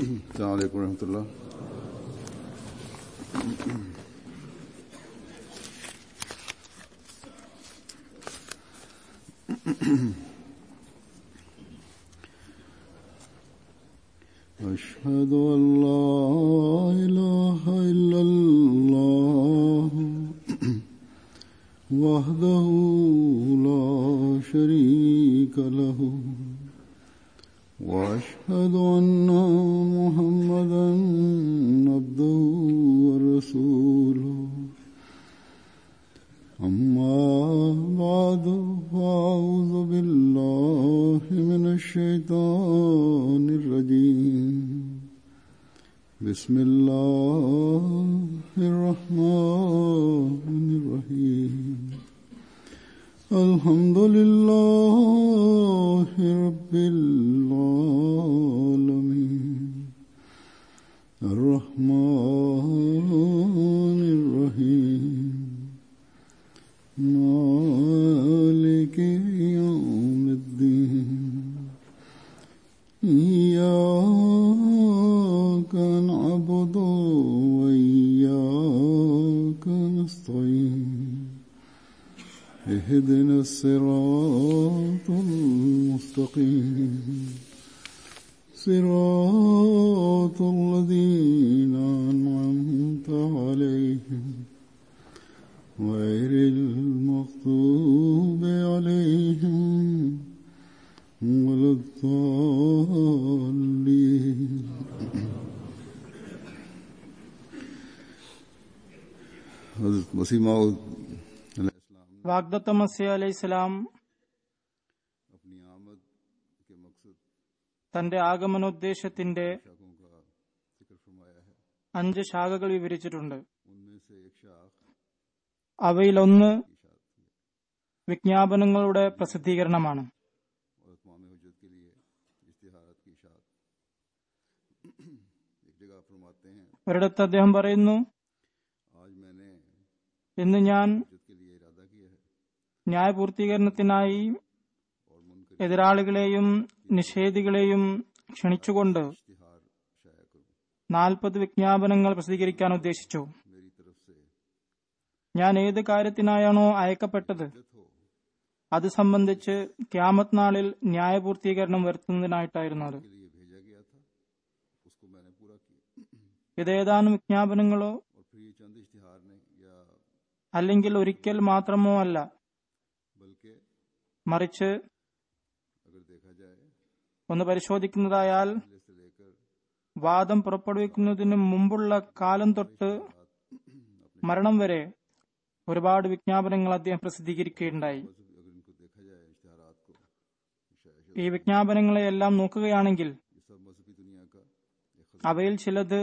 السلام عليكم ورحمة الله أشهد أن لا إله إلا الله وحده لا شريك له واشهد ان محمدا عبده ورسوله اما بعد فاعوذ بالله من الشيطان الرجيم بسم الله الرحمن الرحيم الحمد لله رب العالمين الرحمن الرحيم مالك يوم الدين إياك نعبد وإياك نستعين اهدنا الصراط المستقيم صراط الذين أنعمت عليهم غير المغضوب عليهم ولا الضالين حضرت مسیح موعود വാഗ്ദത്ത മസീ അലൈഹി സ്വലാം अपनी आमद के मकसद തന്റെ ആഗമനോദ്ദേശത്തിന്റെ शाखों का जिक्र फरमाया है അഞ്ച് ശാഖകൾ വിവരിച്ചിട്ടുണ്ട് उनमें से एक शाख അവയിലൊന്ന് इशात की വിജ്ഞാപനങ്ങളുടെ പ്രസിദ്ധീകരണമാണ് और तमाम हजत के लिए इश्तिहारत की इशात एक जगह फरमाते हैं ഒരിടത്ത് അദ്ദേഹം പറയുന്നു आज मैंने ഇന്ന് ഞാൻ हजत के लिए इरादा किया है ന്യായപൂർത്തീകരണത്തിനായി और मुनकर എതിരാളികളെയും നിഷേധികളെയും ക്ഷണിച്ചുകൊണ്ട് इश्तिहार शाया करूं നാൽപ്പത് വിജ്ഞാപനങ്ങൾ പ്രസിദ്ധീകരിക്കാൻ ഉദ്ദേശിച്ചു मेरी तरफ से ഞാൻ ഏത് കാര്യത്തിനായാണോ അയക്കപ്പെട്ടത് हजत हो അത് സംബന്ധിച്ച് ക്യാമത്ത് നാളിൽ ന്യായപൂർത്തീകരണം വരുത്തുന്നതിനായിട്ടായിരുന്നു അത് के लिए भेजा गया था उसको मैंने पूरा किया ഇത് ഏതാനും വിജ്ഞാപനങ്ങളോ और फिर ये चंद इश्तिहार ने या അല്ലെങ്കിൽ ഒരിക്കൽ മാത്രമോ അല്ല बल्कि മറിച്ച് अगर देखा जाए ഒന്ന് പരിശോധിക്കുന്നതായാൽ पहले से लेकर വാദം പുറപ്പെടുവിക്കുന്നതിന് മുമ്പുള്ള കാലം തൊട്ട് മരണം വരെ ഒരുപാട് വിജ്ഞാപനങ്ങൾ അദ്ദേഹം പ്രസിദ്ധീകരിക്കുകയുണ്ടായി अगर इनको देखा जाए इश्तिहारात को शायद ഈ വിജ്ഞാപനങ്ങളെ എല്ലാം നോക്കുകയാണെങ്കിൽ ये सब मजहबी दुनिया का एक അവയിൽ ചിലത്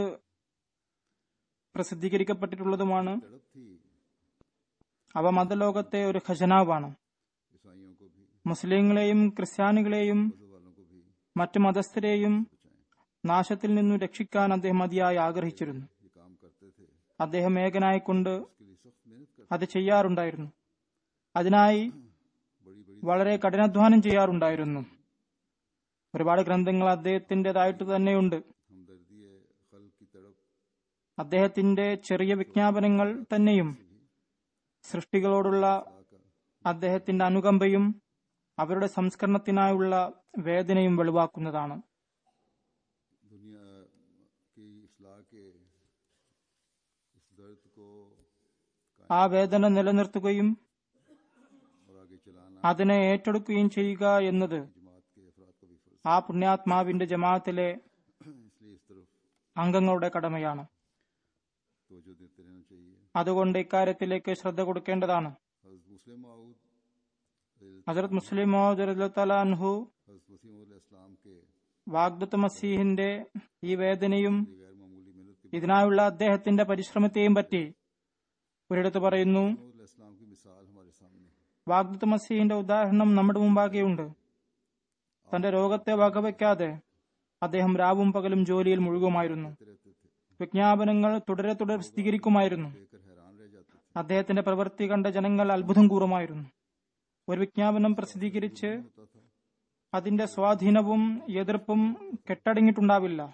പ്രസിദ്ധീകരിക്കപ്പെട്ടിട്ടുള്ളതുമാണ് तड़प थी അവ മതലോകത്തെ ഒരു ഖജനാവാണ് ईसाइयों को भी മുസ്ലിങ്ങളെയും ക്രിസ്ത്യാനികളെയും मजहब वालों को भी മറ്റു മതസ്ഥരെയും നാശത്തിൽ നിന്നും രക്ഷിക്കാൻ അദ്ദേഹം അതിയായി ആഗ്രഹിച്ചിരുന്നു ये काम करते थे അദ്ദേഹം ഏകനായിക്കൊണ്ട് इसके लिए सख्त मेहनत करते അത് ചെയ്യാറുണ്ടായിരുന്നു അതിനായി बड़ी बड़ी വളരെ കഠിനാധ്വാനം ചെയ്യാറുണ്ടായിരുന്നു ഒരുപാട് ഗ്രന്ഥങ്ങൾ അദ്ദേഹത്തിൻ്റെതായിട്ട് തന്നെയുണ്ട് हमदर्दी खल की तड़प അദ്ദേഹത്തിന്റെ ചെറിയ വിജ്ഞാപനങ്ങൾ തന്നെയും സൃഷ്ടികളോടുള്ള അദ്ദേഹത്തിന്റെ അനുകമ്പയും അവരുടെ സംസ്കരണത്തിനായുള്ള വേദനയും വെളിവാക്കുന്നതാണ് दुनिया की इसलाह के इस दर्द को ആ വേദന നിലനിർത്തുകയും और आगे चलाना അതിനെ ഏറ്റെടുക്കുകയും ചെയ്യുക എന്നത് जमात के अफराद का भी फर्ज ആ പുണ്യാത്മാവിന്റെ ജമാഅത്തിലെ है। इसलिए इस तरफ അംഗങ്ങളുടെ കടമയാണ് तवज्जो देते रहना चाहिए അതുകൊണ്ട് ഇക്കാര്യത്തിലേക്ക് ശ്രദ്ധ കൊടുക്കേണ്ടതാണ് हज़रत मुस्लिम माऊद ഹസരത് മുസ്ലിം മോഹദ് അൻഹു हज़रत मसीह इस्लाम के വാഗ്ദത്ത് മസീഹിന്റെ ഈ വേദനയും लिए गैर मामूली मेहनत के ഇതിനായുള്ള അദ്ദേഹത്തിന്റെ പരിശ്രമത്തെയും പറ്റി ഒരിടത്ത് പറയുന്നു बाद इस्लाम की मिसाल हमारे सामने है വാഗ്ദത്ത് മസീഹിന്റെ ഉദാഹരണം നമ്മുടെ മുമ്പാകെയുണ്ട് തന്റെ രോഗത്തെ വകവയ്ക്കാതെ അദ്ദേഹം രാവും പകലും ജോലിയിൽ മുഴുകുമായിരുന്നു रहते थे വിജ്ഞാപനങ്ങൾ തുടരെ തുടരെ പ്രസിദ്ധീകരിക്കുമായിരുന്നു देखकर हैरान रह जाते थे അദ്ദേഹത്തിന്റെ പ്രവൃത്തി കണ്ട ജനങ്ങൾ അത്ഭുതം കൂറുമായിരുന്നു ഒരു വിജ്ഞാപനം പ്രസിദ്ധീകരിച്ച് होता था അതിന്റെ സ്വാധീനവും എതിർപ്പും കെട്ടടങ്ങിയിട്ടുണ്ടാവില്ല वो भी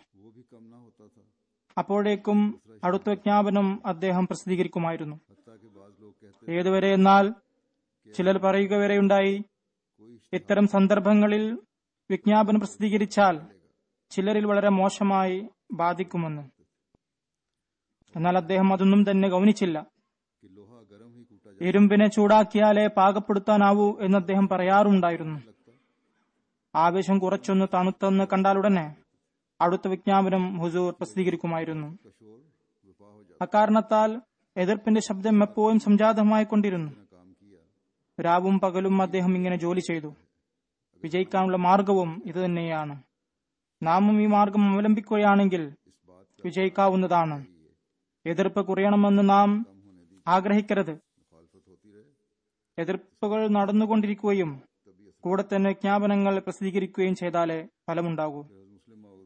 कम ना होता था അപ്പോഴേക്കും അടുത്ത വിജ്ഞാപനം അദ്ദേഹം പ്രസിദ്ധീകരിക്കുമായിരുന്നു हत्या के बाद लोग कहते ഏതുവരെ എന്നാൽ ചിലർ പറയുക വരെയുണ്ടായി कोई ഇത്തരം സന്ദർഭങ്ങളിൽ വിജ്ഞാപനം പ്രസിദ്ധീകരിച്ചാൽ ചിലരിൽ വളരെ മോശമായി ബാധിക്കുമെന്ന് എന്നാൽ അദ്ദേഹം അതൊന്നും തന്നെ ഗൗനിച്ചില്ല कि लोहा गर्म ही कूटा ഇരുമ്പിനെ ചൂടാക്കിയാലേ പാകപ്പെടുത്താനാവൂ എന്ന് അദ്ദേഹം പറയാറുണ്ടായിരുന്നു जा लगता ആവേശം കുറച്ചൊന്ന് തണുത്തെന്ന് കണ്ടാലുടനെ അടുത്ത വിജ്ഞാപനം ഹുസൂർ പ്രസിദ്ധീകരിക്കുമായിരുന്നു का शोर विपा हो जाता അക്കാരണത്താൽ എതിർപ്പിന്റെ ശബ്ദം എപ്പോഴും സംജാതമായി കൊണ്ടിരുന്നു ना काम किया രാവും പകലും അദ്ദേഹം ഇങ്ങനെ ജോലി ചെയ്തു വിജയിക്കാനുള്ള മാർഗവും ഇതുതന്നെയാണ് നാമും ഈ മാർഗം അവലംബിക്കുകയാണെങ്കിൽ इस बात का വിജയിക്കാവുന്നതാണ് എതിർപ്പ് കുറയണമെന്ന് നാം कम होने दी ആഗ്രഹിക്കരുത് मुखालफत होती रहे എതിർപ്പുകൾ നടന്നുകൊണ്ടിരിക്കുകയും तभी असर കൂടെ തന്നെ വിജ്ഞാപനങ്ങൾ പ്രസിദ്ധീകരിക്കുകയും ചെയ്താലേ ഫലമുണ്ടാകൂ हज़रत मुस्लिम मऊद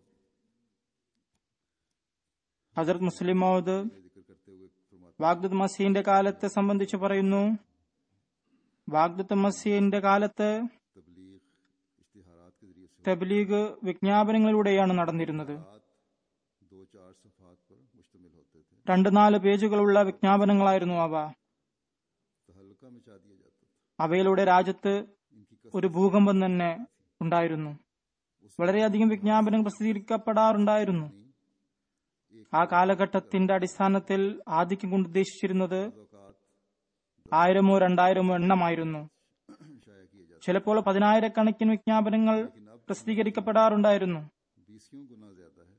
ഹസരത് മുസ്ലിം മൗദ് ने जिक्र करते हुए फरमाते വാഗ്ദത്ത് മസീന്റെ കാലത്തെ സംബന്ധിച്ച് പറയുന്നു വാഗ്ദത്ത് മസീന്റെ കാലത്ത് तबलीग इश्तिहारात के जरिए से തബ്ലീഗ് വിജ്ഞാപനങ്ങളിലൂടെയാണ് നടന്നിരുന്നത് रात दो चार सफात पर मुश्तमिल होते थे രണ്ട് നാല് പേജുകളുള്ള വിജ്ഞാപനങ്ങളായിരുന്നു അവ तहलका मचा दिया जाता था അവയിലൂടെ രാജ്യത്ത് इनकी ഒരു ഭൂകമ്പം തന്നെ ഉണ്ടായിരുന്നു വളരെയധികം വിജ്ഞാപനങ്ങൾ പ്രസിദ്ധീകരിക്കപ്പെടാറുണ്ടായിരുന്നു ആ കാലഘട്ടത്തിന്റെ അടിസ്ഥാനത്തിൽ ആധിക്യം കൊണ്ട് ഉദ്ദേശിച്ചിരുന്നത് औकात ആയിരമോ രണ്ടായിരമോ എണ്ണമായിരുന്നു शाया किए जाते ചിലപ്പോൾ പതിനായിരക്കണക്കിന് വിജ്ഞാപനങ്ങൾ പ്രസിദ്ധീകരിക്കപ്പെടാറുണ്ടായിരുന്നു बीसियों गुना ज्यादा है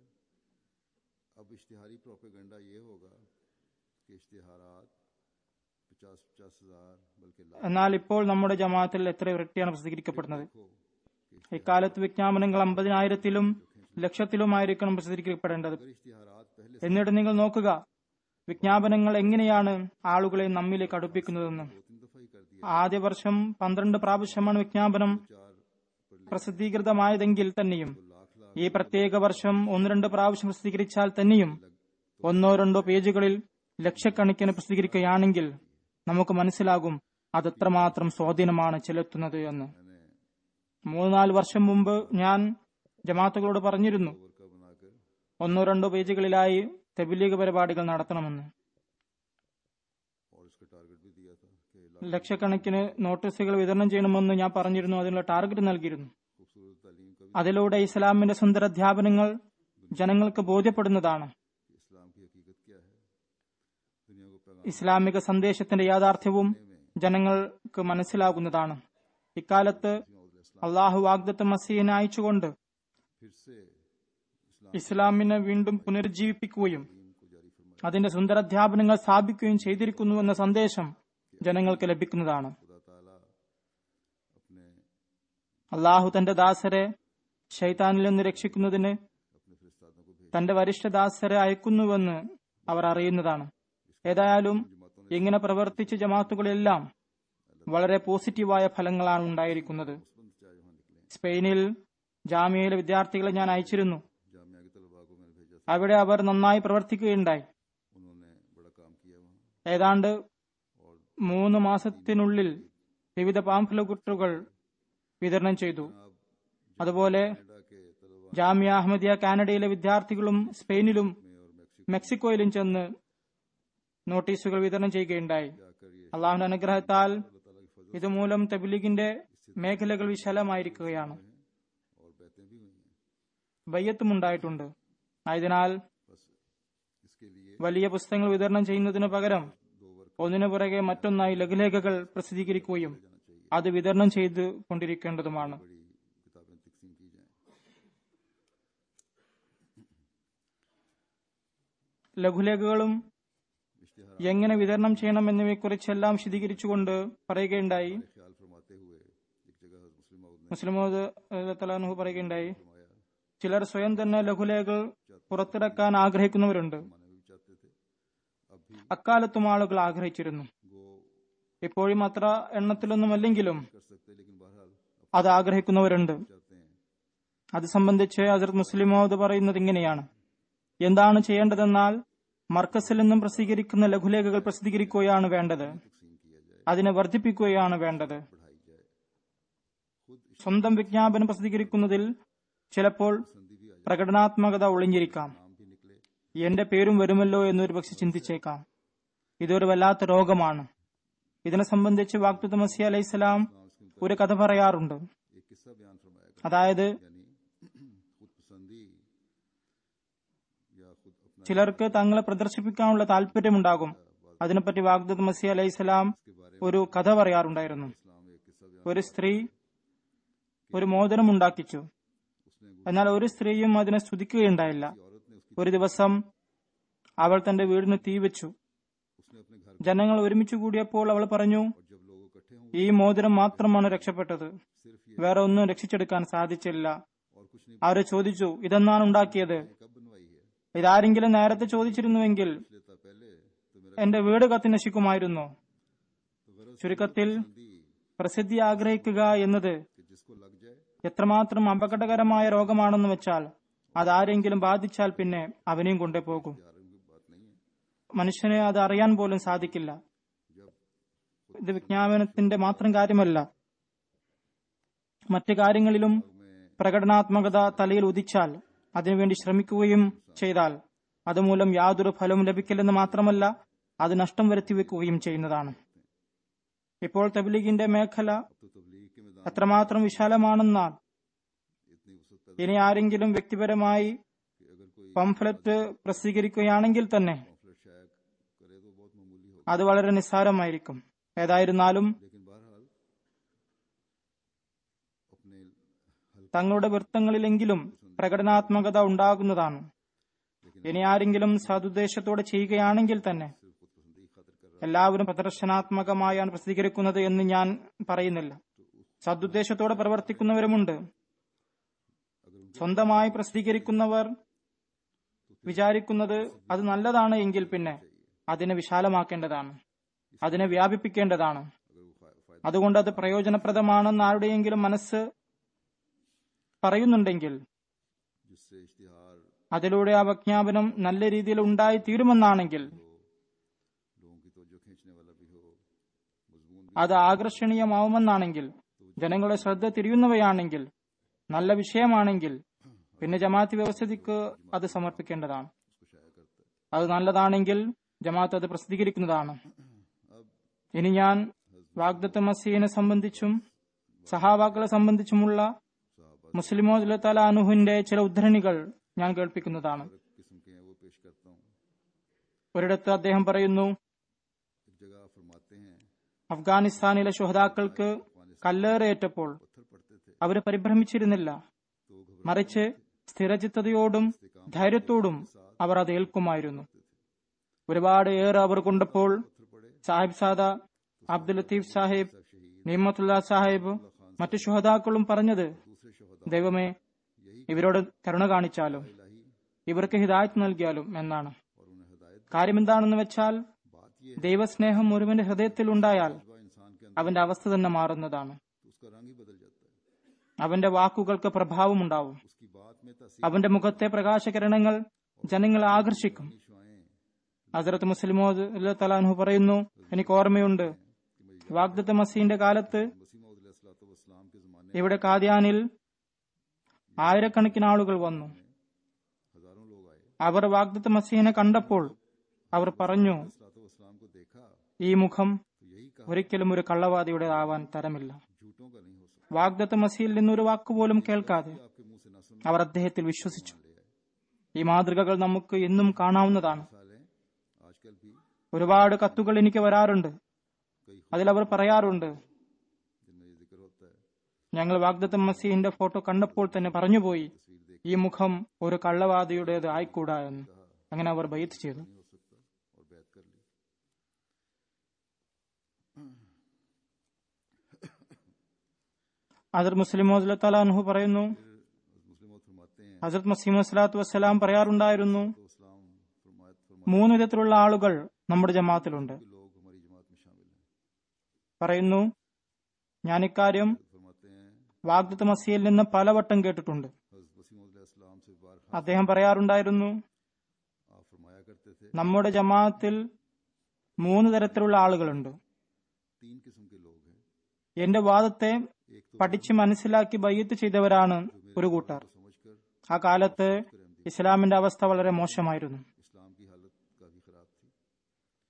अब इश्तिहारी प्रोपेगेंडा ये होगा कि इश्तिहारात पचास पचास हजार बल्कि लाख എന്നാൽ ഇപ്പോൾ നമ്മുടെ ജമാഅത്തിൽ എത്ര ഇരട്ടിയാണ് പ്രസിദ്ധീകരിക്കപ്പെടുന്നത് हो कि ഇക്കാലത്ത് വിജ്ഞാപനങ്ങൾ അമ്പതിനായിരത്തിലും ലക്ഷത്തിലുമായിരിക്കണം പ്രസിദ്ധീകരിക്കപ്പെടേണ്ടത് अगर इश्तिहारात पहले എന്നിട്ട് നിങ്ങൾ നോക്കുക വിജ്ഞാപനങ്ങൾ എങ്ങനെയാണ് ആളുകളെ നമ്മിലേക്ക് അടുപ്പിക്കുന്നതെന്ന് दो तीन दफा ही कर दिया ആദ്യ വർഷം പന്ത്രണ്ട് പ്രാവശ്യമാണ് വിജ്ഞാപനം चार पर പ്രസിദ്ധീകൃതമായതെങ്കിൽ തന്നെയും लाख लाख ഈ പ്രത്യേക വർഷം ഒന്ന് രണ്ട് പ്രാവശ്യം പ്രസിദ്ധീകരിച്ചാൽ തന്നെയും ഒന്നോ രണ്ടോ പേജുകളിൽ ലക്ഷക്കണക്കിന് പ്രസിദ്ധീകരിക്കുകയാണെങ്കിൽ നമുക്ക് മനസ്സിലാകും അതെത്രമാത്രം സ്വാധീനമാണ് ചെലുത്തുന്നത് എന്ന് मैंने മൂന്ന് നാല് വർഷം മുമ്പ് ഞാൻ ജമാഅത്തുകളോട് പറഞ്ഞിരുന്നു ओवर का बनाकर ഒന്നോ രണ്ടോ പേജുകളിലായി തെബിലീഗ് പരിപാടികൾ നടത്തണമെന്ന് और उसका टारगेट भी दिया था कि लाख ലക്ഷക്കണക്കിന് നോട്ടീസുകൾ വിതരണം ചെയ്യണമെന്ന് ഞാൻ പറഞ്ഞിരുന്നു അതിനുള്ള ടാർഗറ്റ് നൽകിയിരുന്നു खूबसूरत तालीम का भी അതിലൂടെ ഇസ്ലാമിന്റെ സുന്ദര അധ്യാപനങ്ങൾ ജനങ്ങൾക്ക് ബോധ്യപ്പെടുന്നതാണ് कि इस्लाम की हकीकत क्या है दुनिया को पैगाम ഇസ്ലാമിക സന്ദേശത്തിന്റെ യാഥാർത്ഥ്യവും ജനങ്ങൾക്ക് മനസ്സിലാകുന്നതാണ് ഇക്കാലത്ത് അള്ളാഹു വാഗ്ദത്ത് മസീനെ അയച്ചുകൊണ്ട് फिर से इस्लाम ഇസ്ലാമിനെ വീണ്ടും പുനരുജ്ജീവിപ്പിക്കുകയും को जारी फरमाया അതിന്റെ സുന്ദരാധ്യാപനങ്ങൾ സ്ഥാപിക്കുകയും ചെയ്തിരിക്കുന്നുവെന്ന സന്ദേശം ജനങ്ങൾക്ക് ലഭിക്കുന്നതാണ് खुदा ताला अपने അള്ളാഹു തന്റെ ദാസരെ ശൈതാനിൽ നിന്ന് രക്ഷിക്കുന്നതിന് अपने फरिश्तादों को भेज തന്റെ വരിഷ്ഠദാസരെ അയക്കുന്നുവെന്ന് അവർ അറിയുന്നതാണ് ഏതായാലും ഇങ്ങനെ പ്രവർത്തിച്ച ജമാത്തുകളെല്ലാം വളരെ പോസിറ്റീവായ ഫലങ്ങളാണ് ഉണ്ടായിരിക്കുന്നത് मुस्बत नतीजा वहाँ निकले സ്പെയിനിൽ ജാമ്യയിലെ വിദ്യാർത്ഥികളെ ഞാൻ അയച്ചിരുന്നു जामिया के तलबा को मैंने भेजा था അവിടെ അവർ നന്നായി പ്രവർത്തിക്കുകയുണ്ടായി उन्होंने बड़ा काम किया वहाँ ഏതാണ്ട് और മൂന്ന് മാസത്തിനുള്ളിൽ വിവിധ പാംഫ്ലകുട്ടുകൾ വിതരണം ചെയ്തു अब അതുപോലെ कनाडा के तलबा ജാമ്യ അഹമ്മദിയ കാനഡയിലെ വിദ്യാർത്ഥികളും സ്പെയിനിലും में और मैक्सिको മെക്സിക്കോയിലും ചെന്ന് നോട്ടീസുകൾ വിതരണം ചെയ്യുകയുണ്ടായി जाकर ये അള്ളാഹുന്റെ അനുഗ്രഹത്താൽ अल्लाह ताला की फजल ഇതുമൂലം തബ്ലീഗിന്റെ മേഖലകൾ വിശാലമായിരിക്കുകയാണ് और बहतें भी हुई हैं ബയ്യത്തും ഉണ്ടായിട്ടുണ്ട് ആയതിനാൽ बस इसके लिए വലിയ പുസ്തകങ്ങൾ വിതരണം ചെയ്യുന്നതിനു പകരം दो वर्क ഒന്നിനു പുറകെ മറ്റൊന്നായി ലഘുലേഖകൾ പ്രസിദ്ധീകരിക്കുകയും जाना चाहिए അത് വിതരണം ചെയ്ത് കൊണ്ടിരിക്കേണ്ടതുമാണ് बड़ी किताबें तकसीम की जाएं ലഘുലേഖകളും इश्तिहार എങ്ങനെ വിതരണം ചെയ്യണം എന്നിവയെക്കുറിച്ചെല്ലാം വിശദീകരിച്ചുകൊണ്ട് പറയുകയുണ്ടായി ख्याल फरमाते हुए एक जगह हज़रत मुस्लिम मऊद ने മുസ്ലിമോദ് തലാനുഹു പറയുകയുണ്ടായി फरमाया ചിലർ സ്വയം തന്നെ ലഘുലേഖകൾ പുറത്തിറക്കാൻ ആഗ്രഹിക്കുന്നവരുണ്ട് माने भी चाहते थे अब भी അക്കാലത്തും ആളുകൾ ആഗ്രഹിച്ചിരുന്നു गो ഇപ്പോഴും അത്ര എണ്ണത്തിലൊന്നുമല്ലെങ്കിലും कर सकते लेकिन बहरहाल अब അത് ആഗ്രഹിക്കുന്നവരുണ്ട് चाहते हैं അത് സംബന്ധിച്ച് ഹസരത് മുസ്ലിമോദ് പറയുന്നത് ഇങ്ങനെയാണ് എന്താണ് ചെയ്യേണ്ടതെന്നാൽ മർക്കസിൽ നിന്നും പ്രസിദ്ധീകരിക്കുന്ന ലഘുലേഖകൾ പ്രസിദ്ധീകരിക്കുകയാണ് വേണ്ടത് तकसीम किया जाए അതിനെ വർദ്ധിപ്പിക്കുകയാണ് വേണ്ടത് बढ़ाई जाए खुद സ്വന്തം വിജ്ഞാപനം പ്രസിദ്ധീകരിക്കുന്നതിൽ ചിലപ്പോൾ संधि भी आ പ്രകടനാത്മകത ഒളിഞ്ഞിരിക്കാം जाए എന്റെ പേരും വരുമല്ലോ എന്നൊരു പക്ഷെ ചിന്തിച്ചേക്കാം ഇതൊരു വല്ലാത്ത രോഗമാണ് ഇതിനെ സംബന്ധിച്ച് വാക്തുത്ത് മസി അലൈഹിസ്സലാം ഒരു കഥ പറയാറുണ്ട് एक किस्सा बयान फरमाया करते അതായത് यानी खुद पसंदी या खुद अपना ചിലർക്ക് തങ്ങളെ പ്രദർശിപ്പിക്കാനുള്ള താല്പര്യമുണ്ടാകും അതിനെപ്പറ്റി വാഗ്ദത്ത് മസി അലൈഹിസ്സലാം ഒരു കഥ പറയാറുണ്ടായിരുന്നു इस्लाम एक किस्सा बयान ഒരു സ്ത്രീ ഒരു മോതിരം ഉണ്ടാക്കിച്ചു उसने എന്നാൽ ഒരു സ്ത്രീയും അതിനെ സ്തുതിക്കുകയുണ്ടായില്ല औरत ने उसकी ഒരു ദിവസം അവൾ തന്റെ വീടിന് തീ വെച്ചു उसने अपने घर ജനങ്ങൾ ഒരുമിച്ച് കൂടിയപ്പോൾ അവൾ പറഞ്ഞു और जब लोग इकट्ठे हों ഈ മോതിരം മാത്രമാണ് രക്ഷപ്പെട്ടത് सिर्फ ये വേറെ ഒന്നും രക്ഷിച്ചെടുക്കാൻ സാധിച്ചില്ല और कुछ नहीं അവര് ചോദിച്ചു ഇതെന്നാണ് ഉണ്ടാക്കിയത് कब बनवाई है ഇതാരെങ്കിലും നേരത്തെ ചോദിച്ചിരുന്നുവെങ്കിൽ लेता पहले तो मेरा എന്റെ വീട് കത്തി നശിക്കുമായിരുന്നു तो गरज ചുരുക്കത്തിൽ पसंदी പ്രസിദ്ധി ആഗ്രഹിക്കുക എന്നത് कि जिसको लग जाए എത്രമാത്രം അപകടകരമായ രോഗമാണെന്ന് വെച്ചാൽ അതാരെങ്കിലും ബാധിച്ചാൽ പിന്നെ അവനെയും കൊണ്ടേ പോകും यार की बात नहीं है മനുഷ്യനെ അത് അറിയാൻ പോലും സാധിക്കില്ല जब ഇത് വിജ്ഞാപനത്തിന്റെ മാത്രം കാര്യമല്ല മറ്റു കാര്യങ്ങളിലും പ്രകടനാത്മകത തലയിൽ ഉദിച്ചാൽ അതിനുവേണ്ടി ശ്രമിക്കുകയും ചെയ്താൽ അതുമൂലം യാതൊരു ഫലവും ലഭിക്കില്ലെന്ന് മാത്രമല്ല അത് നഷ്ടം വരുത്തി വെക്കുകയും ചെയ്യുന്നതാണ് ഇപ്പോൾ തബ്ലീഗിന്റെ മേഖല तो तबलीग के मैदान എത്രമാത്രം വിശാലമാണെന്നാൽ इतनी वसत पैदा ഇനി ആരെങ്കിലും വ്യക്തിപരമായി कि अगर कोई പംഫ്ലറ്റ് പ്രസിദ്ധീകരിക്കുകയാണെങ്കിൽ തന്നെ पॉम्फलेट शायद करे तो बहुत मामूली होगा അത് വളരെ നിസ്സാരമായിരിക്കും ഏതായിരുന്നാലും लेकिन बहरहाल अपने हल्के തങ്ങളുടെ വൃത്തങ്ങളിലെങ്കിലും പ്രകടനാത്മകത ഉണ്ടാകുന്നതാണ് ഇനി ആരെങ്കിലും സതുദ്ദേശത്തോടെ ചെയ്യുകയാണെങ്കിൽ തന്നെ सिर्फ खुद पसंदी की खातिर कर रहा എല്ലാവരും പ്രദർശനാത്മകമായാണ് പ്രസിദ്ധീകരിക്കുന്നത് എന്ന് ഞാൻ പറയുന്നില്ല സതുദ്ദേശത്തോടെ പ്രവർത്തിക്കുന്നവരുമുണ്ട് സ്വന്തമായി പ്രസിദ്ധീകരിക്കുന്നവർ വിചാരിക്കുന്നത് അത് നല്ലതാണ് എങ്കിൽ പിന്നെ അതിനെ വിശാലമാക്കേണ്ടതാണ് അതിനെ വ്യാപിപ്പിക്കേണ്ടതാണ് अगर वो फा- फायदा അതുകൊണ്ട് അത് പ്രയോജനപ്രദമാണെന്ന് ആരുടെയെങ്കിലും മനസ്സ് പറയുന്നുണ്ടെങ്കിൽ जिससे इश्तिहार അതിലൂടെ ആ വിജ്ഞാപനം നല്ല രീതിയിൽ ഉണ്ടായി തീരുമെന്നാണെങ്കിൽ लोगों की तवज्जो खींचने वाला भी हो मजमून भी അത് ആകർഷണീയമാവുമെന്നാണെങ്കിൽ ജനങ്ങളുടെ ശ്രദ്ധ തിരിയുന്നവയാണെങ്കിൽ നല്ല വിഷയമാണെങ്കിൽ പിന്നെ ജമാഅത്ത് വ്യവസ്ഥിതിക്ക് അത് സമർപ്പിക്കേണ്ടതാണ് उसको शाया करता है അത് നല്ലതാണെങ്കിൽ ജമാഅത്ത് അത് പ്രസിദ്ധീകരിക്കുന്നതാണ് ഇനി ഞാൻ വാഗ്ദത്ത മസീനെ സംബന്ധിച്ചും സഹാബാക്കളെ സംബന്ധിച്ചുമുള്ള മുസ്ലിമോ തല അനുഹുവിന്റെ ചില ഉദ്ധരണികൾ ഞാൻ കേൾപ്പിക്കുന്നതാണ് एक किस्म के हैं वो पेश करता हूँ ഒരിടത്ത് അദ്ദേഹം പറയുന്നു एक जगह फरमाते हैं അഫ്ഗാനിസ്ഥാനിലെ ശുഹതാക്കൾക്ക് കല്ലേറേറ്റപ്പോൾ पत्थर पड़ते थे അവർ പരിഭ്രമിച്ചിരുന്നില്ല तो घबरा മറിച്ച് സ്ഥിരചിത്തതയോടും ധൈര്യത്തോടും അവർ അത് ഏൽക്കുമായിരുന്നു ഒരുപാട് ഏറെ അവർ കൊണ്ടപ്പോൾ സാഹിബ് സാദ അബ്ദുൽ ലത്തീഫ് സാഹിബ് നിയമത്തുല്ല സാഹിബ് മറ്റു ശുഹതാക്കളും പറഞ്ഞത് दूसरे शहदा ദൈവമേ ഇവരോട് കരുണ കാണിച്ചാലും ഇവർക്ക് ഹിദായത്ത് നൽകിയാലും എന്നാണ് और उन्हें हदायत കാര്യം എന്താണെന്ന് വെച്ചാൽ बात ये ദൈവസ്നേഹം ഒരുവന്റെ ഹൃദയത്തിൽ ഉണ്ടായാൽ जज्बा इंसान के अंदर അവന്റെ അവസ്ഥ തന്നെ മാറുന്നതാണ് तो उसका रंग ही बदल जाता है അവന്റെ വാക്കുകൾക്ക് പ്രഭാവമുണ്ടാവും उसकी बात में तस्वीर അവന്റെ മുഖത്തെ പ്രകാശകിരണങ്ങൾ ജനങ്ങളെ ആകർഷിക്കും शुआएं ഹസരത്ത് മുസ്ലിമോദ് തലാൻഹു പറയുന്നു എനിക്ക് ഓർമ്മയുണ്ട് വാഗ്ദത്ത് മസീന്റെ കാലത്ത് वसीम वसलाम के जमाने ഇവിടെ കാദ്യാനിൽ ആയിരക്കണക്കിന് ആളുകൾ വന്നു हजारों लोग आए അവർ വാഗ്ദത്ത് മസീഹിനെ കണ്ടപ്പോൾ അവർ പറഞ്ഞു वसलाम को देखा ഈ മുഖം तो यही कहा ഒരിക്കലും ഒരു കള്ളവാദിയുടേതാവാൻ തരമില്ല झूठों का नहीं हो सकता വാഗ്ദത്ത് മസീൽ നിന്നൊരു വാക്കുപോലും കേൾക്കാതെ आपके मुंह से ना सुन അവർ അദ്ദേഹത്തിൽ വിശ്വസിച്ചു ഈ മാതൃകകൾ നമുക്ക് എന്നും കാണാവുന്നതാണ് साले आजकल भी ഒരുപാട് കത്തുകൾ എനിക്ക് വരാറുണ്ട് कई അതിൽ അവർ പറയാറുണ്ട് जिनमें ये जिक्र होता है ഞങ്ങൾ വാഗ്ദത്ത മസീഹിന്റെ ഫോട്ടോ കണ്ടപ്പോൾ തന്നെ പറഞ്ഞുപോയി ഈ മുഖം ഒരു കള്ളവാദിയുടേത് ആയിക്കൂടാ എന്ന് അങ്ങനെ അവർ ബൈത്ത് ചെയ്തു नहीं हो सकता और बैत कर ली ഹസരത് മുസ്ലിം തലാൻഹു പറയുന്നു मुस्लिम फरमाते हैं ഹസരത് മസീം വസ്ലാത്തു വസ്സലാം പറയാറുണ്ടായിരുന്നു तो इस्लाम फरमायत फरमा മൂന്ന് വിധത്തിലുള്ള ആളുകൾ നമ്മുടെ ജമാഅത്തിലുണ്ട് के लोग हमारी जमात में शामिल हैं പറയുന്നു ഞാൻ ഇക്കാര്യം फरमाते हैं വാഗ്ദത്ത മസിയിൽ നിന്ന് പലവട്ടം കേട്ടിട്ടുണ്ട് हज़रत वसीम इस्लाम से बार അദ്ദേഹം പറയാറുണ്ടായിരുന്നു आप फरमाया करते थे നമ്മുടെ ജമാഅത്തിൽ മൂന്ന് തരത്തിലുള്ള ആളുകളുണ്ട് तीन किस्म के लोग हैं എന്റെ വാദത്തെ एक तो പഠിച്ച് മനസ്സിലാക്കി ബയ്യത്ത് ചെയ്തവരാണ് ഒരു കൂട്ടർ समझकर ആ കാലത്ത് ഇസ്ലാമിന്റെ അവസ്ഥ വളരെ മോശമായിരുന്നു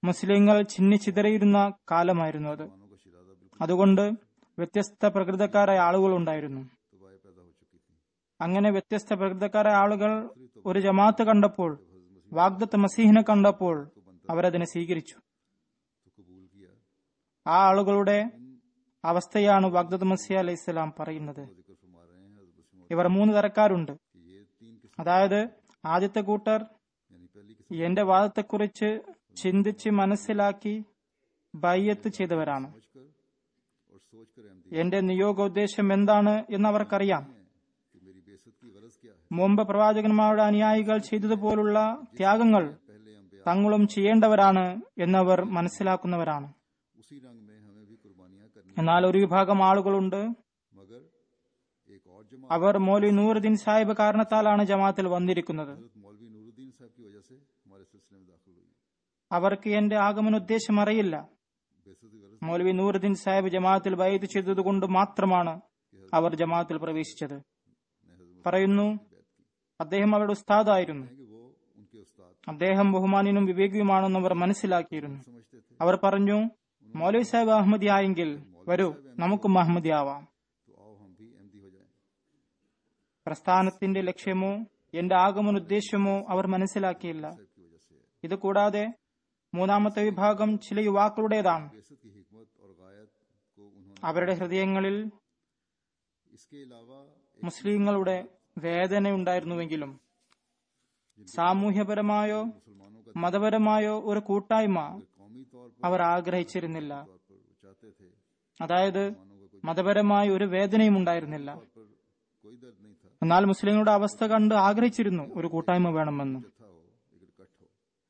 മുസ്ലിങ്ങൾ ചിന്നിച്ചിതറിയിരുന്ന കാലമായിരുന്നു അത് मानों का शिराजा बिल्कुल അതുകൊണ്ട് വ്യത്യസ്ത പ്രകൃതക്കാരായ ആളുകൾ ഉണ്ടായിരുന്നു तबाह पैदा हो चुकी थी അങ്ങനെ വ്യത്യസ്ത പ്രകൃതക്കാരായ ആളുകൾ ഒരു ജമാഅത്ത് കണ്ടപ്പോൾ വാഗ്ദത്ത് മസീഹിനെ കണ്ടപ്പോൾ അവരതിനെ സ്വീകരിച്ചു तो कबूल किया ആ ആളുകളുടെ അവസ്ഥയാണ് വാഗ്ദത്ത് മസീഹ് അലൈഹി സ്വലാം പറയുന്നത് जिक्र फरमा रहे हैं हजरत मुस्लिम ഇവർ മൂന്ന് തരക്കാരുണ്ട് कि ये तीन किस्म അതായത് ആദ്യത്തെ കൂട്ടർ यानी पहली किस्म എന്റെ വാദത്തെക്കുറിച്ച് ചിന്തിച്ച് മനസ്സിലാക്കി ബയ്യത്ത് ചെയ്തവരാണ് समझकर और सोच कर अहमदी എന്റെ നിയോഗോദ്ദേശം എന്താണ് എന്ന് അവർക്കറിയാം है कि मेरी बेसत की गरज क्या है മുമ്പ് പ്രവാചകന്മാരുടെ അനുയായികൾ ചെയ്തതുപോലുള്ള ത്യാഗങ്ങൾ पहले अम्बिया തങ്ങളും ചെയ്യേണ്ടവരാണ് എന്നവർ മനസ്സിലാക്കുന്നവരാണ് उसी रंग में हमें भी कुर्बानियां करनी എന്നാൽ ഒരു വിഭാഗം ആളുകളുണ്ട് मगर एक और जमा അവർ മൗലി നൂറുദ്ദീൻ സാഹിബ് കാരണത്താലാണ് ജമാഅത്തിൽ വന്നിരിക്കുന്നത് हजरत मौलवी नूरुद्दीन साहब की वजह से हमारे सिलसिले में दाखिल हुई അവർക്ക് എന്റെ ആഗമന ഉദ്ദേശം അറിയില്ല बेसत की गरज മൗലവി നൂറുദ്ദീൻ സാഹിബ് ജമാഅത്തിൽ ബൈത്ത് ചെയ്തതുകൊണ്ട് മാത്രമാണ് അവർ ജമാഅത്തിൽ പ്രവേശിച്ചത് ने हजरत പറയുന്നു की बैत की അദ്ദേഹം അവരുടെ ഉസ്താദായിരുന്നു है कि वो उनके उस्ताद അദ്ദേഹം ബഹുമാനിനും വിവേകിയുമാണെന്ന് അവർ മനസ്സിലാക്കിയിരുന്നു समझते थे അവർ പറഞ്ഞു മൗലവി സാഹിബ് അഹമ്മദി ആയെങ്കിൽ വരൂ നമുക്കും അഹമ്മദി ആവാം तो आओ हम भी अहमदी हो जाएं പ്രസ്ഥാനത്തിന്റെ ലക്ഷ്യമോ എന്റെ ആഗമന ഉദ്ദേശമോ അവർ മനസ്സിലാക്കിയില്ല साहब की वजह से है ഇത് കൂടാതെ മൂന്നാമത്തെ വിഭാഗം ചില യുവാക്കളുടേതാണ് बेसत की हिकमत और गायत को उन्होंने അവരുടെ ഹൃദയങ്ങളിൽ इसके अलावा മുസ്ലിങ്ങളുടെ വേദന ഉണ്ടായിരുന്നുവെങ്കിലും സാമൂഹ്യപരമായോ मुसलमानों का മതപരമായോ ഒരു കൂട്ടായ്മ कौमी तौर അവർ ആഗ്രഹിച്ചിരുന്നില്ല तौर पर वो चाहते थे അതായത് मुसलमानों का कोई മതപരമായ ഒരു വേദനയും ഉണ്ടായിരുന്നില്ല तौर पर कोई दर्द नहीं था എന്നാൽ മുസ്ലിങ്ങളുടെ അവസ്ഥ കണ്ട് ആഗ്രഹിച്ചിരുന്നു ഒരു കൂട്ടായ്മ വേണമെന്ന് जत्था हो एक इकट्ठ हो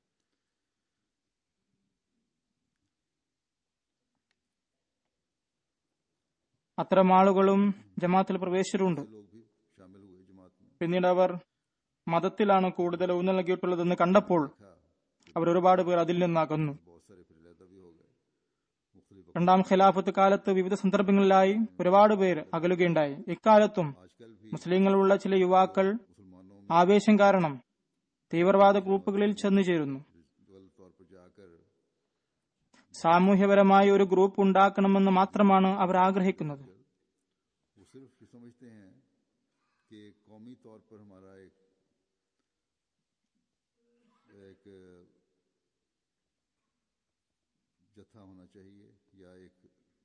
അത്തരം ആളുകളും ജമാഅത്തിൽ പ്രവേശിച്ചിട്ടുണ്ട് लोग भी शामिल हुए जमात में പിന്നീട് അവർ മതത്തിലാണ് കൂടുതൽ ഊന്നൽ നൽകിയിട്ടുള്ളതെന്ന് കണ്ടപ്പോൾ था അവർ ഒരുപാട് പേർ അതിൽ നിന്ന് അകന്നു बहुत सारे फिर अलहदा भी हो गए मुख्तलिफ രണ്ടാം ഖിലാഫത്ത് കാലത്ത് വിവിധ സന്ദർഭങ്ങളിലായി ഒരുപാട് പേർ അകലുകയുണ്ടായി ഇക്കാലത്തും आजकल भी മുസ്ലിങ്ങളുള്ള ചില യുവാക്കൾ मुसलमानों में ആവേശം കാരണം തീവ്രവാദ ഗ്രൂപ്പുകളിൽ ചെന്നു ചേരുന്നു गलत तौर पर जाकर സാമൂഹ്യപരമായ ഒരു ഗ്രൂപ്പ് ഉണ്ടാക്കണമെന്ന് മാത്രമാണ് അവർ ആഗ്രഹിക്കുന്നത് वो सिर्फ ये समझते हैं कि कौमी तौर पर हमारा एक एक जत्था होना चाहिए या एक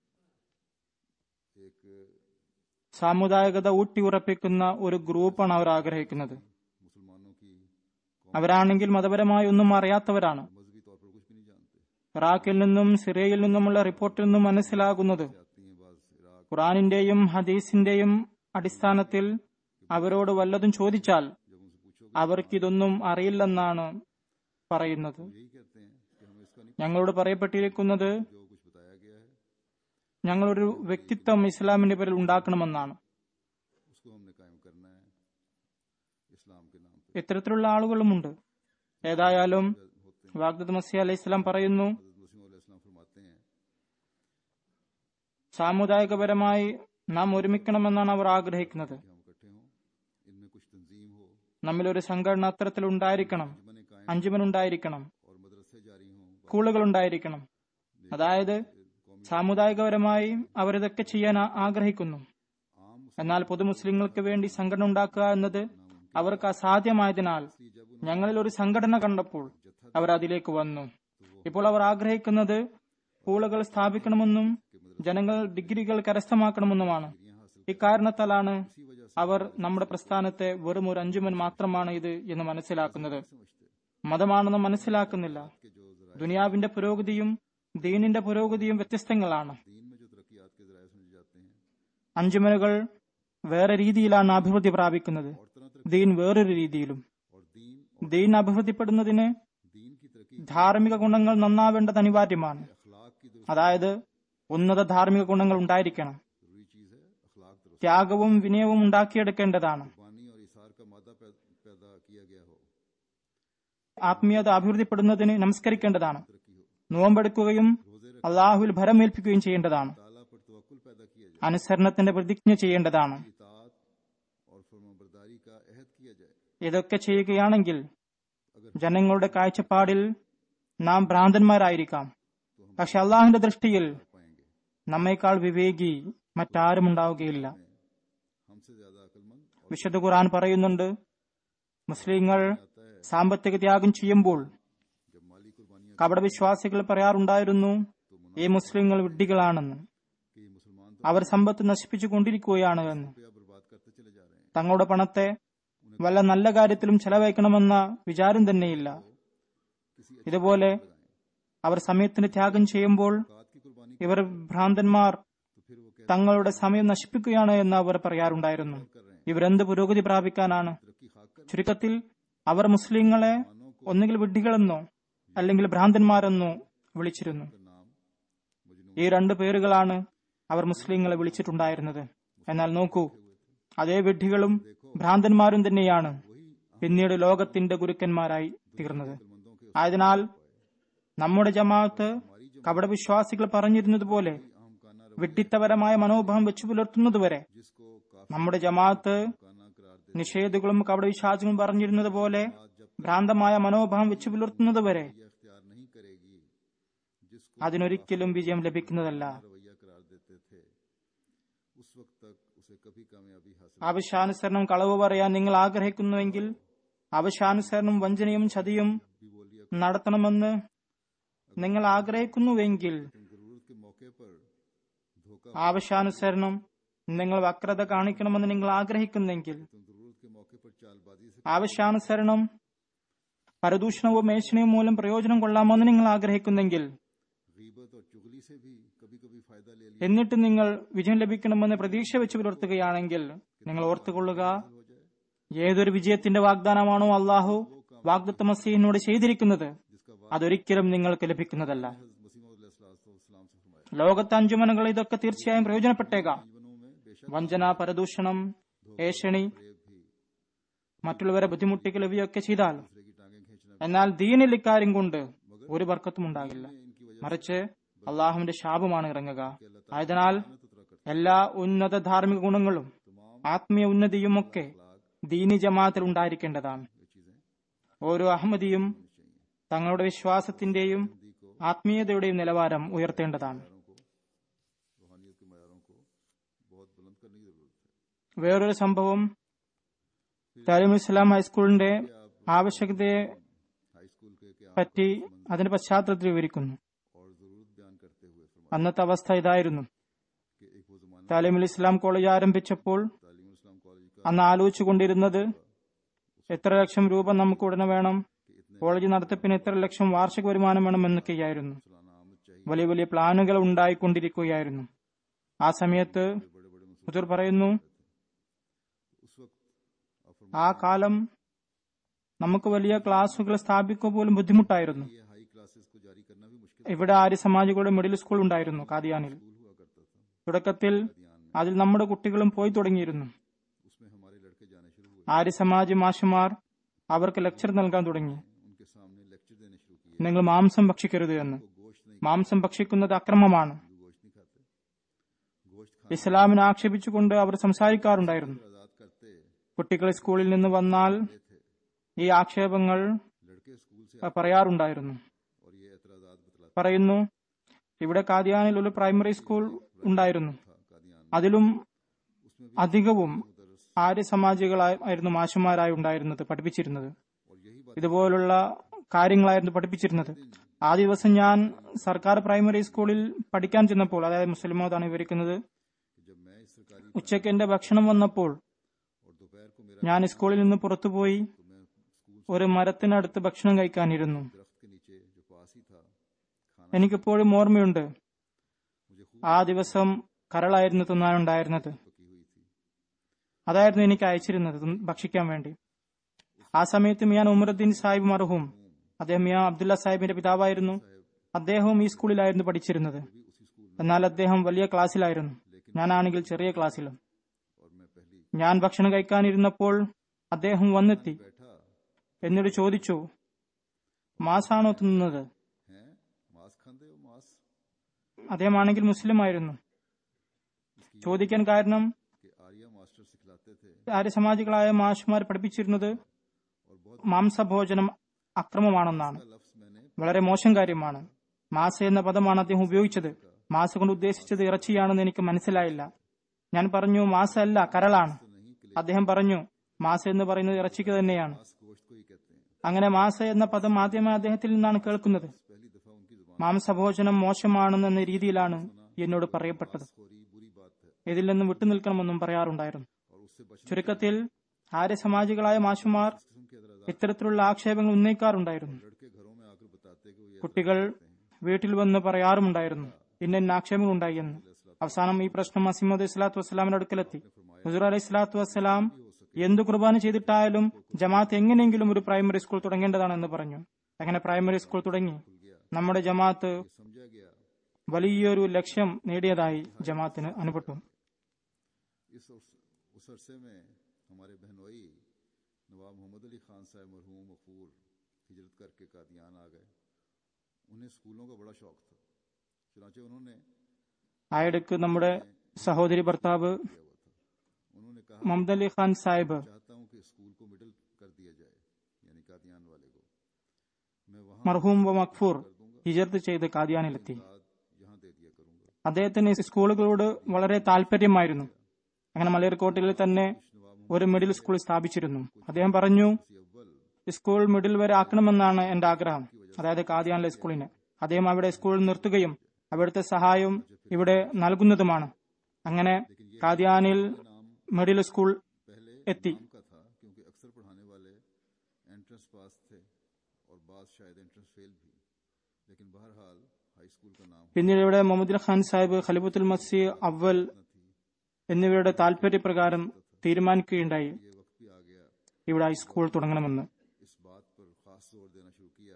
एक സാമുദായികത ഊട്ടിയുറപ്പിക്കുന്ന ഒരു ഗ്രൂപ്പാണ് അവർ ആഗ്രഹിക്കുന്നത് मुसलमानों की അവരാണെങ്കിൽ മതപരമായി ഒന്നും അറിയാത്തവരാണ് मजहबी तौर पर कुछ भी नहीं जानते ഇറാഖിൽ നിന്നും സിറിയയിൽ നിന്നുമുള്ള റിപ്പോർട്ടിൽ നിന്നും മനസ്സിലാകുന്നത് आती हैं बाज इराक ഖുറാനിന്റെയും ഹദീസിന്റെയും അടിസ്ഥാനത്തിൽ അവരോട് വല്ലതും ചോദിച്ചാൽ जब उनसे पूछोगे അവർക്കിതൊന്നും അറിയില്ലെന്നാണ് പറയുന്നത് यही कहते हैं कि हमें इसका नहीं ഞങ്ങളോട് പറയപ്പെട്ടിരിക്കുന്നത് जो कुछ बताया गया है ഞങ്ങളൊരു വ്യക്തിത്വം ഇസ്ലാമിന്റെ പേരിൽ ഉണ്ടാക്കണമെന്നാണ് उसको हमने कायम करना है इस्लाम के नाम पे ഇത്തരത്തിലുള്ള ആളുകളുമുണ്ട് ഏതായാലും होते हैं വാഗ്ദത്ത് മസീഹ് അലൈഹി സ്വലാം പറയുന്നു हजरत मसीह इस्लाम फरमाते हैं സാമുദായികപരമായി നാം ഒരുമിക്കണമെന്നാണ് അവർ ആഗ്രഹിക്കുന്നത് कि हम इकट्ठे हों इनमें कुछ तंजीम हो നമ്മിൽ ഒരു സംഘടന അത്തരത്തിൽ ഉണ്ടായിരിക്കണം बने कायम അഞ്ചുമൻ ഉണ്ടായിരിക്കണം और मदरसे जारी हों സ്കൂളുകൾ ഉണ്ടായിരിക്കണം അതായത് സാമുദായികപരമായി അവരിതൊക്കെ ചെയ്യാൻ ആ- ആഗ്രഹിക്കുന്നു आम എന്നാൽ പൊതു മുസ്ലിങ്ങൾക്ക് വേണ്ടി സംഘടന ഉണ്ടാക്കുക എന്നത് അവർക്ക് അസാധ്യമായതിനാൽ ഞങ്ങളിൽ ഒരു സംഘടന കണ്ടപ്പോൾ അവർ അതിലേക്ക് വന്നു ഇപ്പോൾ അവർ ആഗ്രഹിക്കുന്നത് സ്കൂളുകൾ സ്ഥാപിക്കണമെന്നും ജനങ്ങൾ ഡിഗ്രികൾ കരസ്ഥമാക്കണമെന്നുമാണ് ഇക്കാരണത്താലാണ് അവർ നമ്മുടെ പ്രസ്ഥാനത്തെ വെറും ഒരു അഞ്ചുമൻ മാത്രമാണ് ഇത് എന്ന് മനസ്സിലാക്കുന്നത് മതമാണെന്ന് മനസ്സിലാക്കുന്നില്ല ദുനിയാവിന്റെ പുരോഗതിയും ദീനിന്റെ പുരോഗതിയും വ്യത്യസ്തങ്ങളാണ് दीन में जो तरक्यात के जराये समझे जाते हैं അഞ്ചുമനുകൾ വേറെ രീതിയിലാണ് അഭിവൃദ്ധി പ്രാപിക്കുന്നത് और तरह तरह ദീൻ വേറൊരു രീതിയിലും और दीन ദീൻ അഭിവൃദ്ധിപ്പെടുന്നതിന് दीन की तरक्की ധാർമ്മിക ഗുണങ്ങൾ നന്നാവേണ്ടത് അനിവാര്യമാണ് अखलाक की दुरुस्त അതായത് ഉന്നത ധാർമ്മിക ഗുണങ്ങൾ ഉണ്ടായിരിക്കണം जरूरी चीज है अखलाक दुरुस्त ത്യാഗവും വിനയവും ഉണ്ടാക്കിയെടുക്കേണ്ടതാണ് कुर्बानी और इसार का मादा पैदा, पैदा किया गया हो ആത്മീയത അഭിവൃദ്ധിപ്പെടുന്നതിന് നമസ്കരിക്കേണ്ടതാണ് तरक्की हो നോമ്പെടുക്കുകയും रोजे रख അള്ളാഹുവിൽ ഭരമേൽപ്പിക്കുകയും ചെയ്യേണ്ടതാണ് ताला पर तवक्कुल पैदा किया जाए അനുസരണത്തിന്റെ പ്രതിജ്ഞ ചെയ്യേണ്ടതാണ് इतात और फरमाबरदारी का अहद किया जाए ഇതൊക്കെ ചെയ്യുകയാണെങ്കിൽ ജനങ്ങളുടെ കാഴ്ചപ്പാടിൽ നാം ഭ്രാന്തന്മാരായിരിക്കാം പക്ഷെ അള്ളാഹുവിന്റെ ദൃഷ്ടിയിൽ पाएंगे നമ്മേക്കാൾ വിവേകി മറ്റാരും ഉണ്ടാവുകയില്ല हमसे ज्यादा अक्लमंद और വിശുദ്ധ ഖുർആൻ പറയുന്നുണ്ട് മുസ്ലിങ്ങൾ आता है സാമ്പത്തിക ത്യാഗം ചെയ്യുമ്പോൾ जब माली कुर्बानियां കപടവിശ്വാസികൾ പറയാറുണ്ടായിരുന്നു ഈ മുസ്ലിങ്ങൾ വിഡ്ഢികളാണെന്ന് कि ये मुसलमान तो അവർ സമ്പത്ത് നശിപ്പിച്ചു കൊണ്ടിരിക്കുകയാണ് എന്ന് रुपया बर्बाद करते चले जा रहे हैं തങ്ങളുടെ പണത്തെ വല്ല നല്ല കാര്യത്തിലും ചെലവഴിക്കണമെന്ന വിചാരം തന്നെയില്ല किसी ഇതുപോലെ അവർ സമയത്തിന് ത്യാഗം ചെയ്യുമ്പോൾ औकात की कुर्बानी ഇവർ ഭ്രാന്തന്മാർ तो फिर वो कहते തങ്ങളുടെ സമയം നശിപ്പിക്കുകയാണ് എന്ന് അവർ പറയാറുണ്ടായിരുന്നു कर रहे हैं ഇവരെന്ത് പുരോഗതി പ്രാപിക്കാനാണ് तरक्की खाक कर ചുരുക്കത്തിൽ അവർ മുസ്ലിങ്ങളെ ഒന്നുകിൽ വിഡ്ഢികളെന്നോ അല്ലെങ്കിൽ ഭ്രാന്തന്മാരെന്നോ വിളിച്ചിരുന്നു का नाम मजनू ഈ രണ്ട് പേരുകളാണ് അവർ മുസ്ലിങ്ങളെ വിളിച്ചിട്ടുണ്ടായിരുന്നത് എന്നാൽ നോക്കൂ അതേ വിഡ്ഢികളും ഭ്രാന്തന്മാരും തന്നെയാണ് പിന്നീട് ലോകത്തിന്റെ ഗുരുക്കന്മാരായി തീർന്നത് मंदों के ആയതിനാൽ നമ്മുടെ ജമാഅത്ത് കപടവിശ്വാസികൾ പറഞ്ഞിരുന്നത് പോലെ अहम काना വിഡ്ഢിത്തപരമായ മനോഭാവം വെച്ചു പുലർത്തുന്നതുവരെ जिसको काफी നമ്മുടെ ജമാഅത്ത് काना करार दे നിഷേധുകളും കപടവിശ്വാസികളും പറഞ്ഞിരുന്നത് പോലെ ഭ്രാന്തമായ മനോഭാവം വെച്ചു പുലർത്തുന്നതുവരെ ये अख्तियार नहीं करेगी जिसको അതിനൊരിക്കലും വിജയം ലഭിക്കുന്നതല്ല रवैया करार देते थे उस वक्त तक उसे कभी कामयाबी हासिल ആവശ്യാനുസരണം കളവ് പറയാൻ നിങ്ങൾ ആഗ്രഹിക്കുന്നുവെങ്കിൽ ആവശ്യാനുസരണം വഞ്ചനയും ചതിയും भी बोलिए നടത്തണമെന്ന് നിങ്ങൾ ആഗ്രഹിക്കുന്നുവെങ്കിൽ तुम जरूरत के मौके पर धोखा ആവശ്യാനുസരണം നിങ്ങൾ വക്രത കാണിക്കണമെന്ന് നിങ്ങൾ ആഗ്രഹിക്കുന്നെങ്കിൽ तुम जरूरत के मौके पर चालबाजी से ആവശ്യാനുസരണം പരദൂഷണവും മേഷണയും മൂലം പ്രയോജനം കൊള്ളാമെന്ന് നിങ്ങൾ ആഗ്രഹിക്കുന്നെങ്കിൽ गीबत और चुगली से भी कभी कभी फायदा ले लिया എന്നിട്ട് നിങ്ങൾ വിജയം ലഭിക്കണമെന്ന് പ്രതീക്ഷ വെച്ച് പുലർത്തുകയാണെങ്കിൽ നിങ്ങൾ ഓർത്തുകൊള്ളുക हो जाए ഏതൊരു വിജയത്തിന്റെ വാഗ്ദാനമാണോ അള്ളാഹു വാഗ്ദത്ത മസീഹിനോട് ചെയ്തിരിക്കുന്നത് जिसका वाद അതൊരിക്കലും നിങ്ങൾക്ക് ലഭിക്കുന്നതല്ല मसीम से फरमाया ലോകത്തെ അഞ്ചുമനകൾ ഇതൊക്കെ തീർച്ചയായും പ്രയോജനപ്പെട്ടേക്കാം जीवनों में बेशक വഞ്ചന പരദൂഷണം ഏഷണി प्रेम भी മറ്റുള്ളവരെ ബുദ്ധിമുട്ടിക്കൽ ഇവയൊക്കെ ചെയ്താൽ दूसरे की टांगें खींचना എന്നാൽ ദീനിൽ ഇക്കാര്യം കൊണ്ട് ഒരു വർക്കത്തും ഉണ്ടാകില്ല इनकी वजह മറിച്ച് അള്ളാഹുവിന്റെ ശാപമാണ് ഇറങ്ങുക से अल्लाह ആയതിനാൽ ताला उतरा करते എല്ലാ ഉന്നത ധാർമ്മിക ഗുണങ്ങളും तमाम ആത്മീയ ഉന്നതിയുമൊക്കെ अखलाक ദീനി ജമാഅത്തിൽ ഉണ്ടായിരിക്കേണ്ടതാണ് ये चीजें ഓരോ അഹമ്മദിയും होनी चाहिए തങ്ങളുടെ വിശ്വാസത്തിന്റെയും हिंदी को ആത്മീയതയുടെയും നിലവാരം ഉയർത്തേണ്ടതാണ് मैारों को रूहानियत के मैारों को बहुत बुलंद करने की जरूरत है വേറൊരു സംഭവം താലിം ഇസ്ലാം ഹൈസ്കൂളിന്റെ ആവശ്യകതയെ हाई स्कूल के क्या പറ്റി അതിന്റെ പശ്ചാത്തലത്തിൽ വിവരിക്കുന്നു और जरूरत बयान करते हुए फरमाया അന്നത്തെ അവസ്ഥ ഇതായിരുന്നു कि एक वो जमाना താലിമുൽ ഇസ്ലാം കോളേജ് ആരംഭിച്ചപ്പോൾ तालीम इस्लाम कॉलेज का അന്ന് ആലോചിച്ചു കൊണ്ടിരുന്നത് എത്ര ലക്ഷം രൂപ നമുക്ക് ഉടനെ വേണം കോളേജ് നടത്തിപ്പിന് എത്ര ലക്ഷം വാർഷിക വരുമാനം വേണം എന്നൊക്കെയായിരുന്നു सालाना आमद चाहिए വലിയ വലിയ പ്ലാനുകൾ ഉണ്ടായിക്കൊണ്ടിരിക്കുകയായിരുന്നു ആ സമയത്ത് बड़े बड़े मसूल ഹുസൂർ പറയുന്നു उस वक्त आप ആ കാലം നമുക്ക് വലിയ ക്ലാസുകൾ സ്ഥാപിക്കുക പോലും ബുദ്ധിമുട്ടായിരുന്നു ये हाई क्लासेस को जारी करना भी मुश्किल ഇവിടെ ആര്യ സമാജികളുടെ മിഡിൽ സ്കൂൾ ഉണ്ടായിരുന്നു കാദിയാനിൽ स्कूल हुआ करता था തുടക്കത്തിൽ ध्यान അതിൽ നമ്മുടെ കുട്ടികളും പോയി തുടങ്ങിയിരുന്നു उसमें हमारे लड़के जाने शुरू हुए ആര്യ സമാജ് മാഷുമാർ അവർക്ക് ലെക്ചർ നൽകാൻ തുടങ്ങി उनके सामने लेक्चर देने शुरू किए നിങ്ങൾ മാംസം ഭക്ഷിക്കരുത് എന്ന് वो गोश्त नहीं മാംസം ഭക്ഷിക്കുന്നത് അക്രമമാണ് हिंदू गोश्त नहीं खाते गोश्त खाने ഇസ്ലാമിനെ ആക്ഷേപിച്ചുകൊണ്ട് അവർ സംസാരിക്കാറുണ്ടായിരുന്നു पर आजाद करते കുട്ടികൾ സ്കൂളിൽ നിന്ന് വന്നാൽ थे ഈ ആക്ഷേപങ്ങൾ लड़के स्कूल से പറയാറുണ്ടായിരുന്നു और ये एतराजात बतलाते പറയുന്നു ഇവിടെ കാദിയാനിൽ ഒരു പ്രൈമറി സ്കൂൾ ഉണ്ടായിരുന്നു था कादियान അതിലും उसमें भी അധികവും मुदरस ആര്യ സമാജികളായിരുന്നു മാഷുമാരായി ഉണ്ടായിരുന്നത് പഠിപ്പിച്ചിരുന്നത് और यही बात ഇതുപോലുള്ള കാര്യങ്ങളായിരുന്നു പഠിപ്പിച്ചിരുന്നത് ആ ദിവസം ഞാൻ സർക്കാർ പ്രൈമറി സ്കൂളിൽ പഠിക്കാൻ ചെന്നപ്പോൾ അതായത് മുസ്ലിമോദാണ് വിവരിക്കുന്നത് कि जब मैं इस सरकारी ഉച്ചയ്ക്ക് എന്റെ ഭക്ഷണം വന്നപ്പോൾ और दोपहर को मेरा ഞാൻ സ്കൂളിൽ നിന്ന് പുറത്തുപോയി तो मैं स्कूल ഒരു മരത്തിനടുത്ത് ഭക്ഷണം കഴിക്കാനിരുന്നു दरख्त के नीचे जो पास ही था खाना എനിക്കിപ്പോഴും ഓർമ്മയുണ്ട് मुझे खूब ആ ദിവസം കരളായിരുന്നു തിന്നാനുണ്ടായിരുന്നത് पकी हुई थी അതായിരുന്നു എനിക്ക് അയച്ചിരുന്നത് തിന്ന് ഭക്ഷിക്കാൻ വേണ്ടി ആ സമയത്ത് മിയാൻ ഉമറുദ്ദീൻ സാഹിബ് മർഹൂം അദ്ദേഹം മിയാ അബ്ദുള്ള സാഹിബിന്റെ പിതാവായിരുന്നു അദ്ദേഹവും ഈ സ്കൂളിലായിരുന്നു പഠിച്ചിരുന്നത് भी उसी स्कूल में എന്നാൽ അദ്ദേഹം വലിയ ക്ലാസ്സിലായിരുന്നു ഞാനാണെങ്കിൽ ചെറിയ ക്ലാസ്സിലും और मैं पहली ഞാൻ ഭക്ഷണം കഴിക്കാനിരുന്നപ്പോൾ അദ്ദേഹം വന്നെത്തി बैठा എന്നോട് ചോദിച്ചു മാസാണോ തിന്നുന്നത് हैं मांस खाते हो मांस അദ്ദേഹമാണെങ്കിൽ മുസ്ലിം ആയിരുന്നു ചോദിക്കാൻ കാരണം के आर्या मास्टर सिखलाते थे ആര്യസമാജികളായ മാഷുമാർ പഠിപ്പിച്ചിരുന്നത് और बहुत മാംസഭോജനം അക്രമമാണെന്നാണ് का लफ्ज मैंने വളരെ മോശം കാര്യമാണ് മാസ എന്ന പദമാണ് അദ്ദേഹം ഉപയോഗിച്ചത് മാസ കൊണ്ട് ഉദ്ദേശിച്ചത് ഇറച്ചിയാണെന്ന് എനിക്ക് മനസ്സിലായില്ല ഞാൻ പറഞ്ഞു മാസ അല്ല കരളാണ് അദ്ദേഹം പറഞ്ഞു മാസ എന്ന് പറയുന്നത് ഇറച്ചിക്ക് തന്നെയാണ് मांस गोश्त को ही कहते हैं അങ്ങനെ മാസ എന്ന പദം ആദ്യമായി അദ്ദേഹത്തിൽ നിന്നാണ് കേൾക്കുന്നത് पहली दफा उनकी जुबान മാംസഭോജനം മോശമാണെന്ന രീതിയിലാണ് എന്നോട് പറയപ്പെട്ടത് खोरी बुरी बात है ഇതിൽ നിന്ന് വിട്ടുനിൽക്കണമെന്നും പറയാറുണ്ടായിരുന്നു और उससे बचने ചുരുക്കത്തിൽ ആര്യസമാജികളായ മാഷുമാർ किस्म के अदर ഇത്തരത്തിലുള്ള ആക്ഷേപങ്ങൾ ഉന്നയിക്കാറുണ്ടായിരുന്നു लड़के घरों में आकर बताते कि वो ये കുട്ടികൾ വീട്ടിൽ വന്ന് പറയാറുമുണ്ടായിരുന്നു ഇന്ന ഇന്ന ആക്ഷേപങ്ങൾ ഉണ്ടായി എന്ന് അവസാനം ഈ പ്രശ്നം അസിമദ് ഇസ്ലാത്തു വസ്സലാമിന്റെ അടുക്കലെത്തി ഹുസൂർ അലൈഹി സ്വലാത്തു വസ്സലാം എന്ത് കുർബാന ചെയ്തിട്ടായാലും ജമാഅത്ത് എങ്ങനെയെങ്കിലും ഒരു പ്രൈമറി സ്കൂൾ തുടങ്ങേണ്ടതാണെന്ന് പറഞ്ഞു അങ്ങനെ പ്രൈമറി സ്കൂൾ തുടങ്ങി നമ്മുടെ ജമാഅത്ത് समझा गया വലിയൊരു ലക്ഷ്യം നേടിയതായി ജമാഅത്തിന് അനുപ്പെട്ടു इस उस, उस अरसे में हमारे बहनोई नवाब मोहम्मद अली खान साहब मरहूम मकफूर हिजरत करके कादियान आ गए उन्हें स्कूलों का बड़ा शौक था चुनाचे उन्होंने ആയിടക്ക് നമ്മുടെ സഹോദരി ഭർത്താവ് किया हुआ था उन्होंने कहा മുഹമ്മദ് അലി ഖാൻ സാഹിബ് चाहता हूं कि स्कूल को मिडिल कर दिया जाए यानी कादियान वाले को मैं वहां മർഹൂം വ മഖ്ഫൂർ ഹിജർത്ത് ചെയ്ത് കാദിയാനിലെത്തി बाद यहाँ दे दिया करूंगा അദ്ദേഹത്തിന് സ്കൂളുകളോട് വളരെ താല്പര്യമായിരുന്നു അങ്ങനെ മലയർക്കോട്ടിൽ തന്നെ ഒരു മിഡിൽ സ്കൂൾ സ്ഥാപിച്ചിരുന്നു അദ്ദേഹം പറഞ്ഞു अव्वल സ്കൂൾ മിഡിൽ വരെ ആക്കണമെന്നാണ് എന്റെ ആഗ്രഹം അതായത് കാദിയാനിലെ സ്കൂളിന് അദ്ദേഹം അവിടെ സ്കൂൾ നിർത്തുകയും അവിടുത്തെ സഹായവും ഇവിടെ നൽകുന്നതുമാണ് അങ്ങനെ കാദിയാനിൽ മിഡിൽ സ്കൂൾ पहले എത്തി नाम का था क्योंकि अक्सर पढ़ाने वाले एंट्रेंस पास थे और बाज शायद एंट्रेंस फेल भी लेकिन बहरहाल हाई स्कूल का नाम പിന്നീട് ഇവിടെ മുഹമ്മദ് ഖാൻ സാഹിബ് ഖലിഫുൽ മസി അവൽ എന്നിവരുടെ താല്പര്യപ്രകാരം തീരുമാനിക്കുകയുണ്ടായി ये वक्त भी आ गया ഇവിടെ ഹൈസ്കൂൾ തുടങ്ങണമെന്ന് इस बात पर खास जोर देना शुरू किया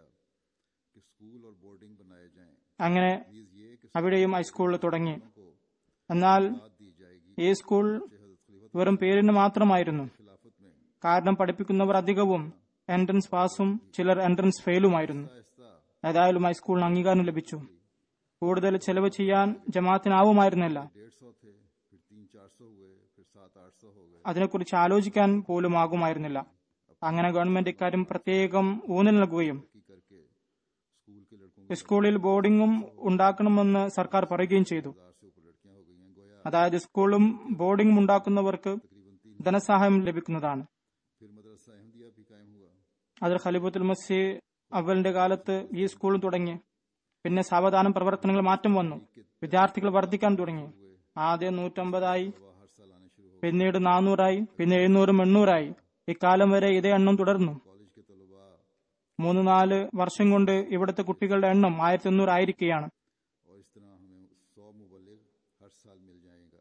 कि स्कूल और बोर्डिंग बनाए जाएं അങ്ങനെ प्लीज ये कि അവിടെയും ഹൈസ്കൂൾ തുടങ്ങി को എന്നാൽ साथ दी जाएगी ഈ സ്കൂൾ हजरत खलीफा വെറും പേരിന് മാത്രമായിരുന്നു खिलाफत में കാരണം പഠിപ്പിക്കുന്നവർ അധികവും എൻട്രൻസ് പാസും ചിലർ എൻട്രൻസ് ഫെയിലുമായിരുന്നു आहिस्ता ഏതായാലും ഹൈസ്കൂളിന് അംഗീകാരം ലഭിച്ചു കൂടുതൽ ചെലവ് ചെയ്യാൻ ജമാഅത്തിനാവുമായിരുന്നില്ല डेढ़ सौ थे फिर तीन चार सौ हुए फिर सात आठ सौ हो गए അതിനെക്കുറിച്ച് ആലോചിക്കാൻ പോലും ആകുമായിരുന്നില്ല അങ്ങനെ ഗവൺമെന്റ് ഇക്കാര്യം പ്രത്യേകം ഊന്നൽ നൽകുകയും की करके स्कूल के लड़कों സ്കൂളിൽ ബോർഡിംഗും ഉണ്ടാക്കണമെന്ന് സർക്കാർ പറയുകയും ചെയ്തു हजार से ऊपर लड़कियां हो गई हैं गोया അതായത് സ്കൂളും ബോർഡിംഗും ഉണ്ടാക്കുന്നവർക്ക് तकरीबन तीन ധനസഹായം ലഭിക്കുന്നതാണ് फिर मदरसा अहमदिया भी कायम हुआ അതിൽ ഖലിഫത്തുൽ മസി അവലിന്റെ കാലത്ത് ഈ സ്കൂൾ തുടങ്ങി പിന്നെ സാവധാനം പ്രവർത്തനങ്ങൾ മാറ്റം വന്നു വിദ്യാർത്ഥികൾ വർദ്ധിക്കാൻ തുടങ്ങി ആദ്യം നൂറ്റമ്പതായി वह हर साल आने शुरू हो പിന്നീട് നാനൂറായി പിന്നെ എഴുന്നൂറും എണ്ണൂറായി ഇക്കാലം വരെ ഇതേ എണ്ണം തുടർന്നു कॉलेज के तलबा മൂന്ന് നാല് വർഷം കൊണ്ട് ഇവിടുത്തെ കുട്ടികളുടെ എണ്ണം ആയിരത്തി എണ്ണൂറ് ആയിരിക്കുകയാണ് और इस तरह हमें सौ मुबलिग हर साल मिल जाएगा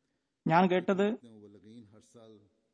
ഞാൻ കേട്ടത് इतने मुबलगीन हर साल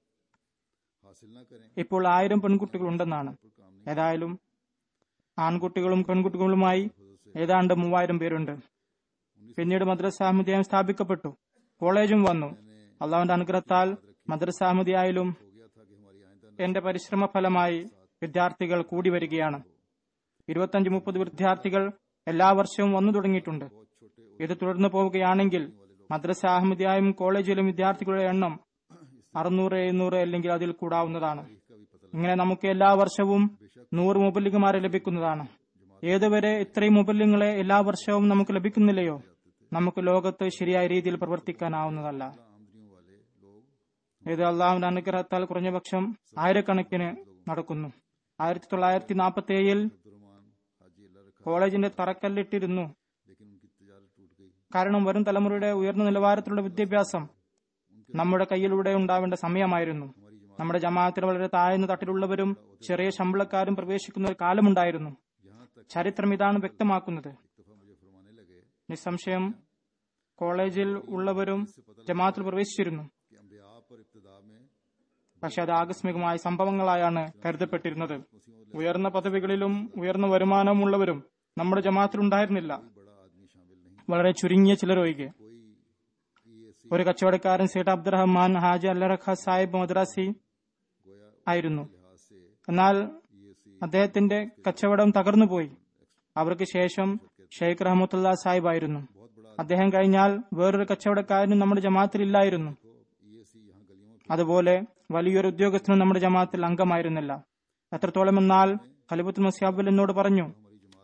हासिल ना करें ഇപ്പോൾ ആയിരം പെൺകുട്ടികൾ ഉണ്ടെന്നാണ് पर काम नहीं ഏതായാലും ആൺകുട്ടികളും പെൺകുട്ടികളുമായി ഏതാണ്ട് മൂവായിരം പേരുണ്ട് പിന്നീട് മദ്രസ അഹമ്മദിയായും സ്ഥാപിക്കപ്പെട്ടു കോളേജും വന്നു അള്ളാഹുവിന്റെ അനുഗ്രഹത്താൽ മദ്രസ അഹമ്മദിയായാലും हो गया था कि हमारी आइंदा എന്റെ പരിശ്രമ ഫലമായി വിദ്യാർത്ഥികൾ കൂടി വരികയാണ് ഇരുപത്തഞ്ച് മുപ്പത് വിദ്യാർത്ഥികൾ എല്ലാ വർഷവും വന്നു തുടങ്ങിയിട്ടുണ്ട് ഇത് തുടർന്നു പോവുകയാണെങ്കിൽ മദ്രസ അഹമ്മദിയായും കോളേജിലും വിദ്യാർത്ഥികളുടെ എണ്ണം അറുന്നൂറ് എഴുന്നൂറ് അല്ലെങ്കിൽ അതിൽ കൂടാവുന്നതാണ് का भी पता ഇങ്ങനെ നമുക്ക് എല്ലാ വർഷവും നൂറ് മുബല്ലിഗുമാരെ ലഭിക്കുന്നതാണ് ഏതുവരെ ഇത്രയും മുബല്യങ്ങളെ എല്ലാ വർഷവും നമുക്ക് ലഭിക്കുന്നില്ലയോ നമുക്ക് ലോകത്ത് ശരിയായ രീതിയിൽ പ്രവർത്തിക്കാനാവുന്നതല്ല आमदनियों वाले लोग ഇത് അള്ളാഹുവിന്റെ അനുഗ്രഹത്താൽ കുറഞ്ഞപക്ഷം ആയിരക്കണക്കിന് നടക്കുന്നു ആയിരത്തി തൊള്ളായിരത്തി നാൽപ്പത്തി ഏഴിൽ अब्दुलरहमान हाजी अल्लाह रखा കോളേജിന്റെ തറക്കല്ലിട്ടിരുന്നു लेकिन उनकी तजारत टूट गई കാരണം വരും തലമുറയുടെ ഉയർന്ന നിലവാരത്തിലുള്ള വിദ്യാഭ്യാസം നമ്മുടെ കയ്യിലൂടെ ഉണ്ടാവേണ്ട സമയമായിരുന്നു നമ്മുടെ ജമാഅത്തിൽ വളരെ താഴ്ന്ന തട്ടിലുള്ളവരും ചെറിയ ശമ്പളക്കാരും പ്രവേശിക്കുന്ന ഒരു കാലമുണ്ടായിരുന്നു यहाँ तक ചരിത്രം ഇതാണ് വ്യക്തമാക്കുന്നത് एक दफा मुझे फरमाने लगे നിസ്സംശയം കോളേജിൽ ഉള്ളവരും ജമാഅത്തിൽ പ്രവേശിച്ചിരുന്നു कि अम्बिया पर इब्तदा में പക്ഷെ അത് ആകസ്മികമായ സംഭവങ്ങളായാണ് കരുതപ്പെട്ടിരുന്നത് ഉയർന്ന പദവികളിലും ഉയർന്ന വരുമാനമുള്ളവരും നമ്മുടെ ജമാഅത്തിൽ ഉണ്ടായിരുന്നില്ല बड़ा आदमी शामिल नहीं വളരെ ചുരുങ്ങിയ ചിലരൊഴികെ कोई ईएसी ഒരു കച്ചവടക്കാരൻ സേഠ് അബ്ദുറഹ്മാൻ ഹാജി അല്ലറഖ സാഹിബ് മദ്രാസി गोया ആയിരുന്നു लिहाज से എന്നാൽ ईएसी അദ്ദേഹത്തിന്റെ കച്ചവടം തകർന്നുപോയി അവർക്ക് ശേഷം ഷെയ്ഖ് റഹമത്തുള്ള സാഹിബ് ആയിരുന്നു बहुत बड़ा അദ്ദേഹം കഴിഞ്ഞാൽ വേറൊരു കച്ചവടക്കാരനും നമ്മുടെ ജമാഅത്തിൽ ഇല്ലായിരുന്നു को ईएसी यहाँ गलियों में അതുപോലെ വലിയൊരു ഉദ്യോഗസ്ഥനും നമ്മുടെ ജമാഅത്തിൽ അംഗമായിരുന്നില്ല എത്രത്തോളം എന്നാൽ ഖലിബത്തുൽ മസിയാബുൽ എന്നോട് പറഞ്ഞു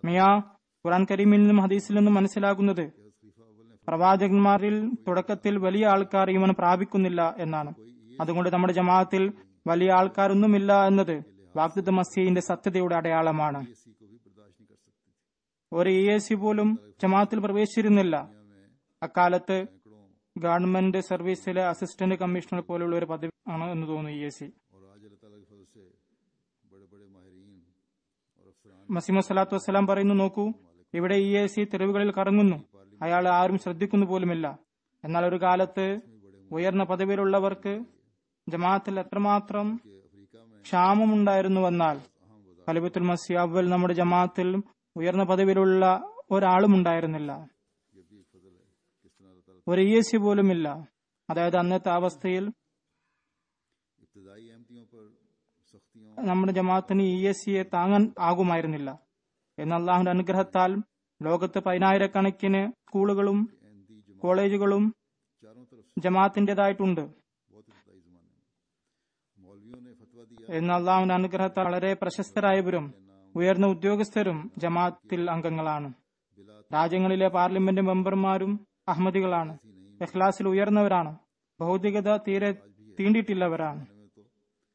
മിയ ഖുറാൻ കരീമിൽ നിന്നും ഹദീസിൽ നിന്നും മനസ്സിലാകുന്നത് പ്രവാചകന്മാരിൽ തുടക്കത്തിൽ വലിയ ആൾക്കാർ ഈമൻ പ്രാപിക്കുന്നില്ല എന്നാണ് അതുകൊണ്ട് നമ്മുടെ ജമാഅത്തിൽ വലിയ ആൾക്കാരൊന്നുമില്ല എന്നത് വാഗ്ദത്ത മസീന്റെ സത്യതയുടെ അടയാളമാണ് ഒരു ഇ എസ് സി പോലും ജമാഅത്തിൽ പ്രവേശിച്ചിരുന്നില്ല അക്കാലത്ത് ഗവൺമെന്റ് സർവീസിലെ അസിസ്റ്റന്റ് കമ്മീഷണർ പോലുള്ള ഒരു പദവി ആണ് എന്ന് തോന്നുന്നു ഇ എസ് സി और आज अल्लाह ताला के फजल से बड़े बड़े माहरीन और अफसरान മസീമു സലാത്തു വസ്സലാം പറയുന്നു നോക്കൂ ഇവിടെ ഇ എ സി തെരുവുകളിൽ കറങ്ങുന്നു അയാൾ ആരും ശ്രദ്ധിക്കുന്നു പോലുമില്ല എന്നാൽ ഒരു കാലത്ത് ഉയർന്ന പദവിയിലുള്ളവർക്ക് ജമാഅത്തിൽ എത്രമാത്രം अफ्रीका में ക്ഷാമമുണ്ടായിരുന്നുവെന്നാൽ ഖലിബത്തുൽ മസി അവൽ നമ്മുടെ ജമാഅത്തിൽ ഉയർന്ന പദവിയിലുള്ള ഒരാളും ഉണ്ടായിരുന്നില്ല ये भी एक फजल है किस तरह अल्लाह ताला ഒരു ഇ എസ് സി പോലുമില്ല അതായത് അന്നത്തെ അവസ്ഥയിൽ इब्तदाई अहमतियों पर सख्तियों നമ്മുടെ ജമാഅത്തിന് ഇ എസ് സിയെ താങ്ങാൻ ആകുമായിരുന്നില്ല എന്ന അള്ളാഹുന്റെ അനുഗ്രഹത്താൽ ലോകത്ത് പതിനായിരക്കണക്കിന് സ്കൂളുകളും अहमदी जमा കോളേജുകളും चारों तरफ से ജമാഅത്തിന്റേതായിട്ടുണ്ട് बहुत इब्तदाई जमाने में मौलवियों ने फतवा दिया എന്ന അള്ളാഹുന്റെ അനുഗ്രഹത്താൽ വളരെ പ്രശസ്തരായവരും ഉയർന്ന ഉദ്യോഗസ്ഥരും ജമാഅത്തിൽ അംഗങ്ങളാണ് बिला രാജ്യങ്ങളിലെ പാർലമെന്റ് മെമ്പർമാരും അഹമ്മദികളാണ് ഇഖ്ലാസിൽ ഉയർന്നവരാണ് ഭൗതികത തീരെ തീണ്ടിയിട്ടില്ലവരാണ് में तो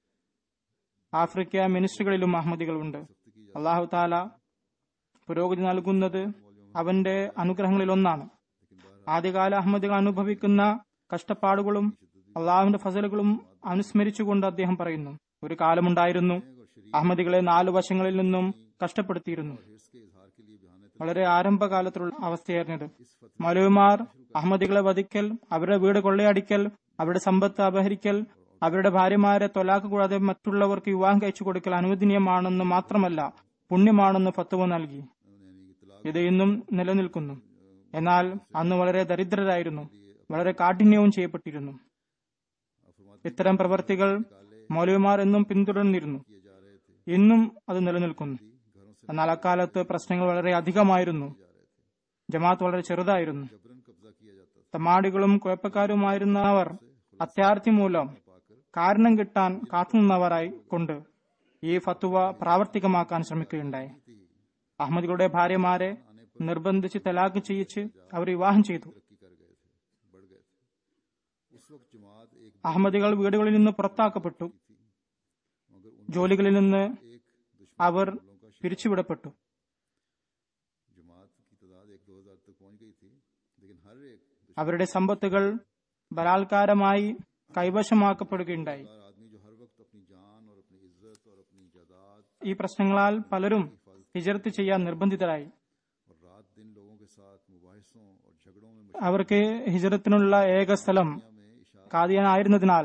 ആഫ്രിക്ക മിനിസ്ട്രികളിലും അഹമ്മദികളുണ്ട് അള്ളാഹു താല പുരോഗതി നൽകുന്നത് അവന്റെ അനുഗ്രഹങ്ങളിൽ ഒന്നാണ് ആദ്യകാല അഹമ്മദികൾ അനുഭവിക്കുന്ന കഷ്ടപ്പാടുകളും അള്ളാഹുവിന്റെ ഫസലുകളും അനുസ്മരിച്ചുകൊണ്ട് അദ്ദേഹം പറയുന്നു ഒരു കാലമുണ്ടായിരുന്നു അഹമ്മദികളെ നാലു വശങ്ങളിൽ നിന്നും കഷ്ടപ്പെടുത്തിയിരുന്നു हिर्स के इजहार के लिए बहाने വളരെ ആരംഭകാലത്തുള്ള അവസ്ഥയായിരുന്നത് മൗലവിമാർ അഹമ്മദികളെ വധിക്കൽ അവരുടെ വീട് കൊള്ളയടിക്കൽ അവരുടെ സമ്പത്ത് അപഹരിക്കൽ അവരുടെ ഭാര്യമാരെ തൊലാക്ക് കൂടാതെ മറ്റുള്ളവർക്ക് വിവാഹം കഴിച്ചു കൊടുക്കൽ അനുവദനീയമാണെന്ന് മാത്രമല്ല പുണ്യമാണെന്ന് ഫത്തുവ നൽകി यानी कि तलाक ഇത് ഇന്നും നിലനിൽക്കുന്നു എന്നാൽ അന്ന് വളരെ ദരിദ്രരായിരുന്നു വളരെ കാഠിന്യവും ചെയ്യപ്പെട്ടിരുന്നു ഇത്തരം പ്രവർത്തികൾ മൗലവിമാർ എന്നും പിന്തുടർന്നിരുന്നു किए जा रहे थे ഇന്നും അത് നിലനിൽക്കുന്നു घरों से എന്നാൽ അക്കാലത്ത് പ്രശ്നങ്ങൾ വളരെ അധികമായിരുന്നു ജമാഅത്ത് വളരെ ചെറുതായിരുന്നു जबरन कब्जा किया जाता था തമാടികളും കുഴപ്പക്കാരുമായിരുന്നവർ അത്യാർത്ഥി മൂലം കാരണം കിട്ടാൻ കാത്തുനിന്നവരായി കൊണ്ട് ഈ ഫത്തുവ പ്രാവർത്തികമാക്കാൻ ശ്രമിക്കുകയുണ്ടായി അഹമ്മദികളുടെ ഭാര്യമാരെ നിർബന്ധിച്ച് തലാഖ് ചെയ്യിച്ച് അവർ വിവാഹം ചെയ്തു तरक्की कर गए थे बढ़ गए थे उस वक्त जमात एक അഹമ്മദികൾ വീടുകളിൽ നിന്ന് പുറത്താക്കപ്പെട്ടു मगर उन ജോലികളിൽ നിന്ന് एक दुश्मन അവർ പിരിച്ചുവിടപ്പെട്ടു जमात की तादाद एक दो हजार तक पहुंच गई थी लेकिन हर एक അവരുടെ സമ്പത്തുകൾ ബലാത്കാരമായി കൈവശമാക്കപ്പെടുകയുണ്ടായി दुश्मन आदमी जो हर वक्त अपनी जान और अपनी इज्जत और अपनी जायदाद ഈ പ്രശ്നങ്ങളാൽ പലരും ഹിജറത്ത് ചെയ്യാൻ നിർബന്ധിതരായി और रात दिन लोगों के साथ मुबाहिसों और झगड़ों में അവർക്ക് ഹിജറത്തിനുള്ള ഏക സ്ഥലം मुश्किल में इशारा കാദിയാനായിരുന്നതിനാൽ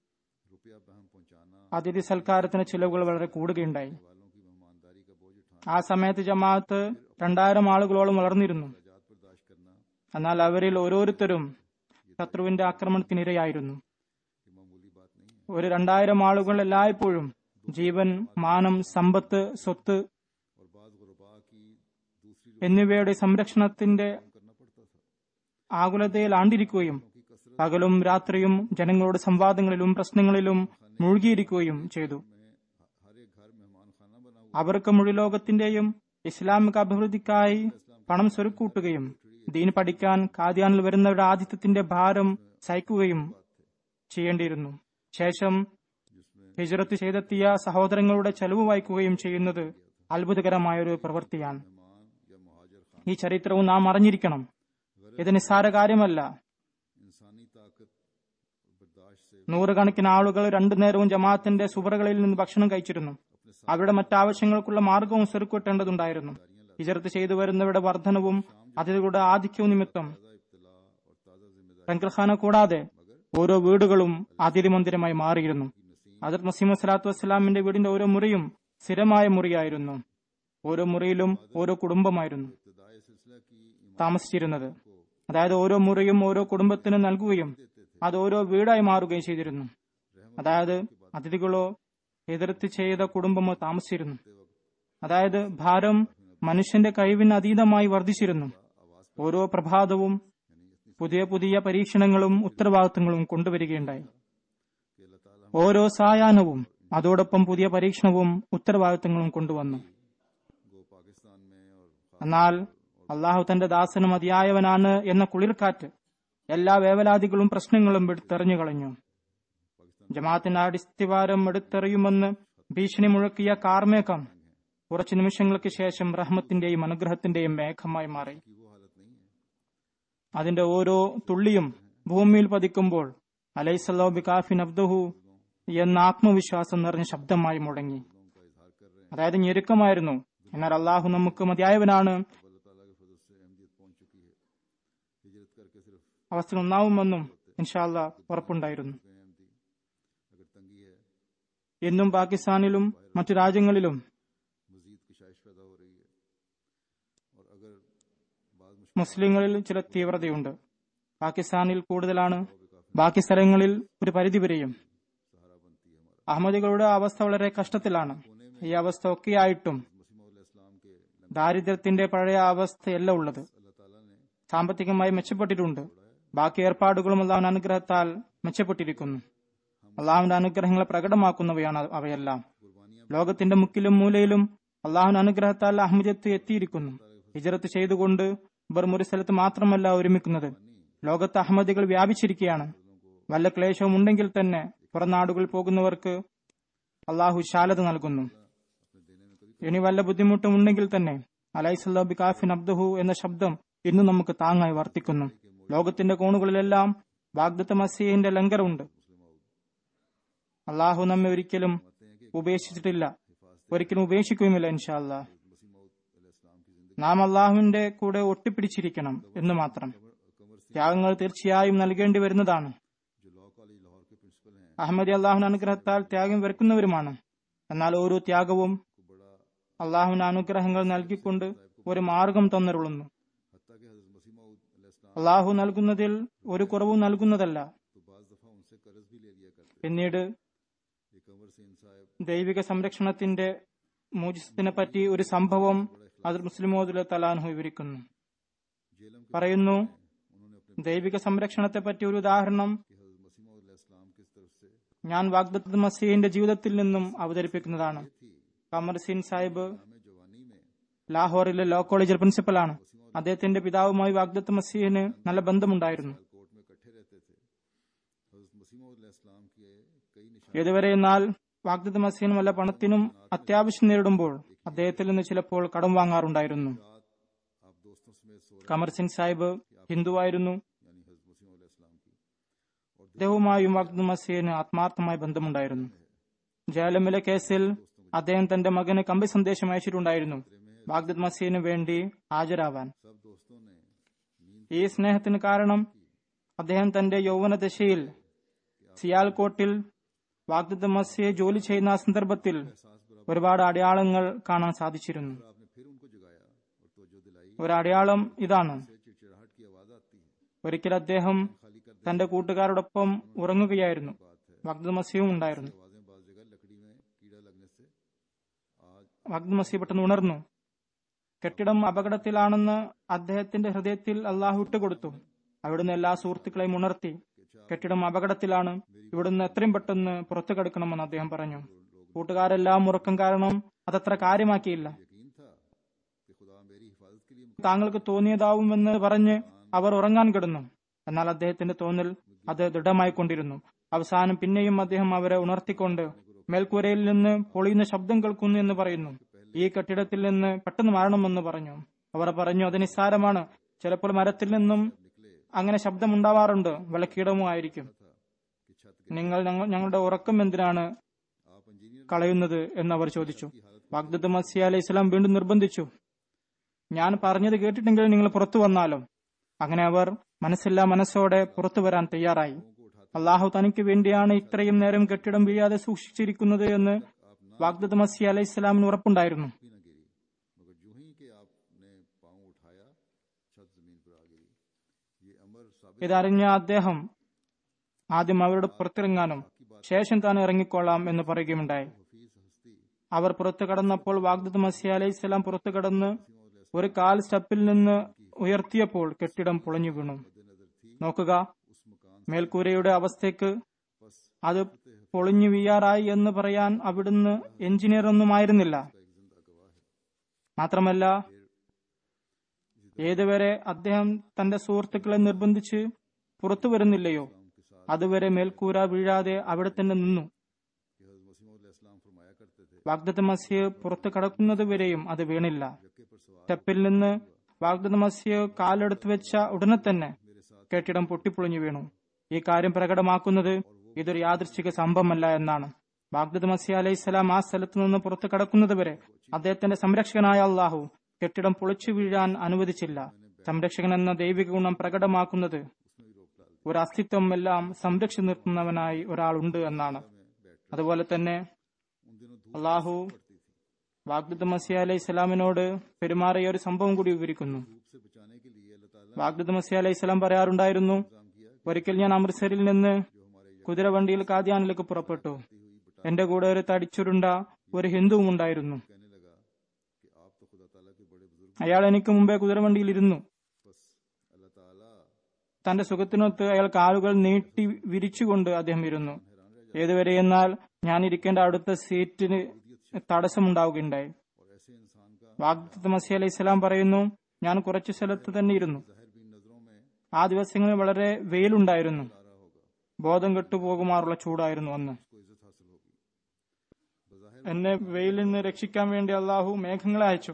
रुपया बहम पहुंचाना അതിഥി സൽക്കാരത്തിന് ചിലവുകൾ വളരെ കൂടുകയുണ്ടായി वालों की मेहमानदारी का बोझ उठाना ആ സമയത്ത് ജമാഅത്ത് രണ്ടായിരം ആളുകളോളം വളർന്നിരുന്നു जात बर्दाश्त करना എന്നാൽ അവരിൽ ഓരോരുത്തരും ശത്രുവിന്റെ ആക്രമണത്തിനിരയായിരുന്നു ये मामूली बात नहीं है ഒരു രണ്ടായിരം ആളുകൾ എല്ലായ്പ്പോഴും ജീവൻ മാനം സമ്പത്ത് സ്വത്ത് और बाद गुरबा की दूसरी എന്നിവയുടെ സംരക്ഷണത്തിന്റെ करना पड़ता था ആകുലതയിൽ ആണ്ടിരിക്കുകയും പകലും രാത്രിയും ജനങ്ങളോട് സംവാദങ്ങളിലും പ്രശ്നങ്ങളിലും മുഴുകിയിരിക്കുകയും ചെയ്തു में हर एक घर मेहमान खाना बना हुआ അവർക്ക് മുഴുലോകത്തിന്റെയും ഇസ്ലാമിക അഭിവൃദ്ധിക്കായി പണം സ്വരുക്കൂട്ടുകയും ദീൻ പഠിക്കാൻ കാദ്യാനിൽ വരുന്നവരുടെ ആതിഥ്യത്തിന്റെ ഭാരം സഹിക്കുകയും ചെയ്യേണ്ടിയിരുന്നു ശേഷം ഹിജറത്ത് ചെയ്തെത്തിയ സഹോദരങ്ങളുടെ ചെലവ് വായിക്കുകയും ചെയ്യുന്നത് അത്ഭുതകരമായ ഒരു പ്രവൃത്തിയാണ് मेहमान या मुहाजिर खान ഈ ചരിത്രവും നാം അറിഞ്ഞിരിക്കണം ഇത് നിസ്സാര കാര്യമല്ല इंसानी ताकत और बर्दाश्त से നൂറുകണക്കിന് ആളുകൾ രണ്ടു നേരവും ജമാഅത്തിന്റെ സുബറകളിൽ നിന്ന് ഭക്ഷണം കഴിച്ചിരുന്നു അവരുടെ മറ്റാവശ്യങ്ങൾക്കുള്ള മാർഗവും സ്വരുക്കൂട്ടേണ്ടതുണ്ടായിരുന്നു ഹിജറത്ത് ചെയ്തു വരുന്നവരുടെ വർധനവും അതിഥികളുടെ ആധിക്യവും നിമിത്തം इब्तला और ताज़ा जिम्मेदारी പെങ്കിൾഖാന കൂടാതെ ഓരോ വീടുകളും അതിഥി മന്ദിരമായി മാറിയിരുന്നു ഹജറത് നസീം സ്വലാത്തു വസ്സലാമിന്റെ വീടിന്റെ ഓരോ മുറിയും സ്ഥിരമായ മുറിയായിരുന്നു ഓരോ മുറിയിലും ഓരോ കുടുംബമായിരുന്നു इब्तदाई सिलसिला की ईमान താമസിച്ചിരുന്നത് അതായത് ഓരോ മുറിയും ഓരോ കുടുംബത്തിന് നൽകുകയും അത് ഓരോ വീടായി മാറുകയും ചെയ്തിരുന്നു അതായത് അതിഥികളോ എതിർത്ത് ചെയ്ത കുടുംബമോ താമസിച്ചിരുന്നു അതായത് ഭാരം മനുഷ്യന്റെ കഴിവിന് അതീതമായി വർദ്ധിച്ചിരുന്നു ഓരോ പ്രഭാതവും പുതിയ പുതിയ പരീക്ഷണങ്ങളും ഉത്തരവാദിത്തങ്ങളും കൊണ്ടുവരികയുണ്ടായി कि अल्लाह ताला ഓരോ സായാഹ്നവും അതോടൊപ്പം പുതിയ പരീക്ഷണവും ഉത്തരവാദിത്തങ്ങളും കൊണ്ടുവന്നു गो पाकिस्तान में और എന്നാൽ അള്ളാഹു തന്റെ ദാസന് മതിയായവനാണ് എന്ന കുളിർക്കാറ്റ് എല്ലാ വേവലാതികളും പ്രശ്നങ്ങളും എടുത്തെറിഞ്ഞു കളഞ്ഞു ജമാഅത്തിന്റെ അടിസ്ഥിവാരം എടുത്തെറിയുമെന്ന് ഭീഷണി മുഴക്കിയ കാർമേഘം കുറച്ചു നിമിഷങ്ങൾക്ക് ശേഷം റഹ്മത്തിന്റെയും അനുഗ്രഹത്തിന്റെയും മേഘമായി മാറി की वो हालत नहीं है അതിന്റെ ഓരോ തുള്ളിയും ഭൂമിയിൽ പതിക്കുമ്പോൾ അലൈസല്ലോ ബികാഫിൻ അബ്ദുഹു എന്ന ആത്മവിശ്വാസം നിറഞ്ഞ ശബ്ദമായി മുടങ്ങി उनका इजहार कर रहे हैं അതായത് ഞെരുക്കമായിരുന്നു എന്നാൽ അള്ളാഹു നമുക്ക് മതിയായവനാണ് अल्लाह ताला के फजल से अहमदियत पहुंच चुकी है हिजरत करके सिर्फ അവസ്ഥ ഒന്നാവുമെന്നും ഇൻഷാല്ല ഉറപ്പുണ്ടായിരുന്നു गए अहमदी अगर तंगी है എന്നും പാകിസ്ഥാനിലും മറ്റു രാജ്യങ്ങളിലും मजीद कशाइश पैदा हो रही है और अगर बाद मुश्किल മുസ്ലിങ്ങളിൽ ചില തീവ്രതയുണ്ട് പാകിസ്ഥാനിൽ കൂടുതലാണ് ബാക്കി സ്ഥലങ്ങളിൽ ഒരു പരിധിവരെയും सहारा बनती है हमारा അഹമ്മദികളുടെ അവസ്ഥ വളരെ കഷ്ടത്തിലാണ് ഈ അവസ്ഥ ഒക്കെയായിട്ടും मसीम इस्लाम के लंगर ദാരിദ്ര്യത്തിന്റെ പഴയ അവസ്ഥയല്ല ഉള്ളത് अल्लाह ताला ने സാമ്പത്തികമായി മെച്ചപ്പെട്ടിട്ടുണ്ട് ബാക്കി ഏർപ്പാടുകളും അള്ളാഹുവിന്റെ അനുഗ്രഹത്താൽ മെച്ചപ്പെട്ടിരിക്കുന്നു അള്ളാഹുവിന്റെ അനുഗ്രഹങ്ങളെ പ്രകടമാക്കുന്നവയാണ് അവയെല്ലാം ലോകത്തിന്റെ മുക്കിലും മൂലയിലും അള്ളാഹുവിന്റെ അനുഗ്രഹത്താൽ അഹമ്മദത്ത് എത്തിയിരിക്കുന്നു ഹിജറത്ത് ചെയ്തുകൊണ്ട് ഇവർ ഒരു സ്ഥലത്ത് മാത്രമല്ല ഒരുമിക്കുന്നത് ലോകത്ത് അഹമ്മദികൾ വ്യാപിച്ചിരിക്കുകയാണ് വല്ല ക്ലേശവും ഉണ്ടെങ്കിൽ തന്നെ പുറനാടുകളിൽ പോകുന്നവർക്ക് അള്ളാഹു ശാലത നൽകുന്നു ഇനി വല്ല ബുദ്ധിമുട്ടും ഉണ്ടെങ്കിൽ തന്നെ അലൈസല്ലാബി കാഫിൻ അബ്ദുഹു എന്ന ശബ്ദം ഇന്നും നമുക്ക് താങ്ങായി വർത്തിക്കുന്നു ലോകത്തിന്റെ കോണുകളിലെല്ലാം വാഗ്ദത്ത മസീഹിന്റെ ലങ്കറുണ്ട് അള്ളാഹു നമ്മെ ഒരിക്കലും ഉപേക്ഷിച്ചിട്ടില്ല ഒരിക്കലും ഉപേക്ഷിക്കുകയുമില്ല ഇൻഷാല്ല നാം അള്ളാഹുവിന്റെ കൂടെ ഒട്ടിപ്പിടിച്ചിരിക്കണം എന്ന് മാത്രം ത്യാഗങ്ങൾ തീർച്ചയായും നൽകേണ്ടി വരുന്നതാണ് जो लॉ कॉलेज लाहौर के प्रिंसिपल हैं അഹമ്മദി അള്ളാഹുവിന്റെ അനുഗ്രഹത്താൽ ത്യാഗം വെറുക്കുന്നവരുമാണ് എന്നാൽ ഓരോ ത്യാഗവും അള്ളാഹുവിന്റെ അനുഗ്രഹങ്ങൾ നൽകിക്കൊണ്ട് ഒരു മാർഗം തന്നിരുളുന്നു हत्या के हजरत मसीह मऊद अलैहिस्सलाम അള്ളാഹു നൽകുന്നതിൽ ഒരു കുറവും നൽകുന്നതല്ല तो बाज दफा उनसे कर्ज भी ले लिया करते പിന്നീട് ये कमर सेन साहब ദൈവിക സംരക്ഷണത്തിന്റെ മോചിസത്തിനെ പറ്റി ഒരു സംഭവം അത് മുസ്ലിമോദുല തലാൻഹു വിവരിക്കുന്നു जेलम के പറയുന്നു उन्होंने अपने ദൈവിക സംരക്ഷണത്തെ പറ്റി ഒരു ഉദാഹരണം कि हजरत मसीह मऊद अलैहिस्सलाम की तरफ से ഞാൻ വാഗ്ദത്ത് മസീഹിന്റെ ജീവിതത്തിൽ നിന്നും അവതരിപ്പിക്കുന്നതാണ് കമർ സിൻ സാഹിബ് हमें जवानी में ലാഹോറിലെ ലോ കോളേജിൽ പ്രിൻസിപ്പലാണ് അദ്ദേഹത്തിന്റെ പിതാവുമായി വാഗ്ദത്ത് മസീഹിന് നല്ല ബന്ധമുണ്ടായിരുന്നു कोर्ट में इकट्ठे रहते थे हजरत मसीह मऊद अलैहिस्सलाम के कई निशान ഇതുവരെ എന്നാൽ വാഗ്ദത്ത് മസീഹിന് വല്ല പണത്തിനും അത്യാവശ്യം നേരിടുമ്പോൾ അദ്ദേഹത്തിൽ നിന്ന് ചിലപ്പോൾ കടം വാങ്ങാറുണ്ടായിരുന്നു रात आप दोस्तों समेत सो रहे കമർ സിൻ സാഹിബ് ഹിന്ദുവായിരുന്നു यानी हजरत मसीह मऊद अलैहिस्सलाम की അദ്ദേഹവുമായും വാഗ്ദത്ത് മസീഹിന് ആത്മാർത്ഥമായ ബന്ധമുണ്ടായിരുന്നു ജാലമിലെ കേസിൽ അദ്ദേഹം തന്റെ മകന് കമ്പി സന്ദേശം അയച്ചിട്ടുണ്ടായിരുന്നു വാഗ്ദത്ത് മസീഹിന് വേണ്ടി ഹാജരാവാൻ सब दोस्तों ने नींद ഈ സ്നേഹത്തിന് കാരണം അദ്ദേഹം തന്റെ യൗവന ദശയിൽ സിയാൽകോട്ടിൽ വാഗ്ദത്ത് മസിയെ ജോലി ചെയ്യുന്ന ആ സന്ദർഭത്തിൽ ഒരുപാട് അടയാളങ്ങൾ കാണാൻ സാധിച്ചിരുന്നു पर आपने फिर उनको जगाया और तवज्जो दिलाई ഒരു അടയാളം ഇതാണ് से चिड़चिड़ाहट की आवाज आती है ഒരിക്കൽ അദ്ദേഹം खाली कर തന്റെ കൂട്ടുകാരോടൊപ്പം ഉറങ്ങുകയായിരുന്നു വാഗ്ദത്ത് മസിയും ഉണ്ടായിരുന്നു आवाजें बाज जगह लकड़ी में कीड़ा लगने से आज വാഗ്ദത്ത് മസി പെട്ടെന്ന് ഉണർന്നു കെട്ടിടം അപകടത്തിലാണെന്ന് അദ്ദേഹത്തിന്റെ ഹൃദയത്തിൽ അള്ളാഹു ഇട്ടുകൊടുത്തു അവിടുന്ന് എല്ലാ സുഹൃത്തുക്കളെയും ഉണർത്തി കെട്ടിടം അപകടത്തിലാണ് ഇവിടുന്ന് എത്രയും പെട്ടെന്ന് പുറത്തു കിടക്കണമെന്ന് അദ്ദേഹം പറഞ്ഞു കൂട്ടുകാരെല്ലാം ഉറക്കം കാരണം അതത്ര കാര്യമാക്കിയില്ല यकीन था कि खुदा मेरी हिफाजत के लिए താങ്കൾക്ക് തോന്നിയതാവുമെന്ന് പറഞ്ഞ് അവർ ഉറങ്ങാൻ കിടന്നു എന്നാൽ അദ്ദേഹത്തിന്റെ തോന്നൽ അത് ദൃഢമായി കൊണ്ടിരുന്നു അവസാനം പിന്നെയും അദ്ദേഹം അവരെ ഉണർത്തിക്കൊണ്ട് മേൽക്കൂരയിൽ നിന്ന് പൊളിയുന്ന ശബ്ദം കേൾക്കുന്നു എന്ന് പറയുന്നു ഈ കെട്ടിടത്തിൽ നിന്ന് പെട്ടെന്ന് മാറണമെന്ന് പറഞ്ഞു അവർ പറഞ്ഞു അത് നിസ്സാരമാണ് ചിലപ്പോൾ മരത്തിൽ നിന്നും അങ്ങനെ ശബ്ദമുണ്ടാവാറുണ്ട് വല്ല കീടവുമായിരിക്കും कि छत നിങ്ങൾ ഞങ്ങൾ- ഞങ്ങളുടെ ഉറക്കം എന്തിനാണ് आप इंजीनियर കളയുന്നത് എന്ന് അവർ ചോദിച്ചു വാഗ്ദത്ത് മസിയ അലൈഹി ഇസ്ലാം വീണ്ടും നിർബന്ധിച്ചു ഞാൻ പറഞ്ഞത് കേട്ടിട്ടെങ്കിൽ നിങ്ങൾ പുറത്തു വന്നാലോ അങ്ങനെ അവർ മനസ്സില്ലാ മനസ്സോടെ പുറത്തു വരാൻ തയ്യാറായി അള്ളാഹു തനിക്ക് വേണ്ടിയാണ് ഇത്രയും നേരം കെട്ടിടം വീഴാതെ സൂക്ഷിച്ചിരിക്കുന്നത് എന്ന് വാഗ്ദത്ത് മസി അലൈഹി ഇസ്ലാമിന് ഉറപ്പുണ്ടായിരുന്നു भी न गिरी मगर जो ही कि आपने पांव उठाया छत जमीन पर आ गिरी ये अमर साबित ഇതറിഞ്ഞ അദ്ദേഹം ആദ്യം അവരുടെ പുറത്തിറങ്ങാനും ശേഷം താൻ ഇറങ്ങിക്കൊള്ളാം എന്ന് പറയുകയുണ്ടായി हफीज हस्ती അവർ പുറത്തു കടന്നപ്പോൾ വാഗ്ദത്ത് മസി അലൈഹി സ്വലാം പുറത്തു കടന്ന് ഒരു കാൽ സ്റ്റെപ്പിൽ നിന്ന് ഉയർത്തിയപ്പോൾ കെട്ടിടം പൊളിഞ്ഞു വീണു നോക്കുക उस मकान മേൽക്കൂരയുടെ അവസ്ഥയ്ക്ക് അത് പൊളിഞ്ഞു വീയാറായി എന്ന് പറയാൻ അവിടുന്ന് എഞ്ചിനീയർ ഒന്നുമായിരുന്നില്ല മാത്രമല്ല ഏതുവരെ അദ്ദേഹം തന്റെ സുഹൃത്തുക്കളെ നിർബന്ധിച്ച് പുറത്തു വരുന്നില്ലയോ के साथ അതുവരെ മേൽക്കൂര വീഴാതെ അവിടെ തന്നെ നിന്നു कि हजरत मसीह इस्लाम फरमाया करते थे വാഗ്ദത്ത മസ്യ പുറത്തു കടക്കുന്നതുവരെയും അത് വീണില്ല यक्के पर सवार സ്റ്റെപ്പിൽ നിന്ന് വാഗ്ദത്ത മസ്യ കാലെടുത്തു വെച്ച ഉടനെ തന്നെ मेरे साथ കെട്ടിടം പൊട്ടിപ്പൊളിഞ്ഞു വീണു ഈ കാര്യം പ്രകടമാക്കുന്നത് ഇതൊരു യാദൃശ്ചിക സംഭവമല്ല എന്നാണ് ബാഗ്ദത്ത് മസി അലൈഹി സ്വലാം ആ സ്ഥലത്ത് നിന്ന് പുറത്തു കടക്കുന്നതുവരെ അദ്ദേഹത്തിന്റെ സംരക്ഷകനായ അള്ളാഹു കെട്ടിടം പൊളിച്ചു വീഴാൻ അനുവദിച്ചില്ല സംരക്ഷകൻ എന്ന ദൈവിക ഗുണം പ്രകടമാക്കുന്നത് उसमें भी रोक डाल ഒരു അസ്തിത്വം എല്ലാം സംരക്ഷിച്ചു നിർത്തുന്നവനായി ഒരാളുണ്ട് എന്നാണ് में बैठ അതുപോലെ തന്നെ उन दिनों धूप അള്ളാഹു पड़ती थी വാഗ്ദത്ത് മസി അലൈഹി സ്വലാമിനോട് പെരുമാറിയ ഒരു സംഭവം കൂടി വിവരിക്കുന്നു धूप से बचाने के लिए अल्लाह ताला വാഗ്ദത്ത് മസി അലൈഹി സ്വലാം പറയാറുണ്ടായിരുന്നു इंतजाम किया ഒരിക്കൽ ഞാൻ അമൃത്സറിൽ നിന്ന് जो हमारे കുതിരവണ്ടിയിൽ കാദ്യാനിലേക്ക് പുറപ്പെട്ടു जाती हुई बटा എന്റെ കൂടെ ഒരു തടിച്ചുരുണ്ട ഒരു ഹിന്ദുവും ഉണ്ടായിരുന്നു कहने लगा कि आप तो खुदा ताला के बड़े बुजुर्ग അയാൾ എനിക്ക് മുമ്പേ കുതിരവണ്ടിയിൽ ഇരുന്നു बस अल्लाह ताला തന്റെ സുഖത്തിനൊത്ത് അയാൾ കാലുകൾ നീട്ടി വിരിച്ചുകൊണ്ട് അദ്ദേഹം ഇരുന്നു हैरान रह ഏതുവരെ എന്നാൽ ഞാൻ ഇരിക്കേണ്ട അടുത്ത സീറ്റിന് തടസ്സമുണ്ടാവുകയുണ്ടായി और ऐसे इंसान का വാഗ്ദത്ത് മസി അലൈഹി സ്വലാം പറയുന്നു ഞാൻ കുറച്ചു സ്ഥലത്ത് തന്നെ ഇരുന്നു जाहिर भी नजरों में ആ ദിവസങ്ങളിൽ വളരെ വെയിലുണ്ടായിരുന്നു आ रहा होगा ബോധം കെട്ടുപോകുമാറുള്ള ചൂടായിരുന്നു അന്ന് उसको इज्जत हासिल होगी बजाहिर എന്നെ വെയിലിൽ നിന്ന് രക്ഷിക്കാൻ വേണ്ടി അള്ളാഹു മേഘങ്ങളെ അയച്ചു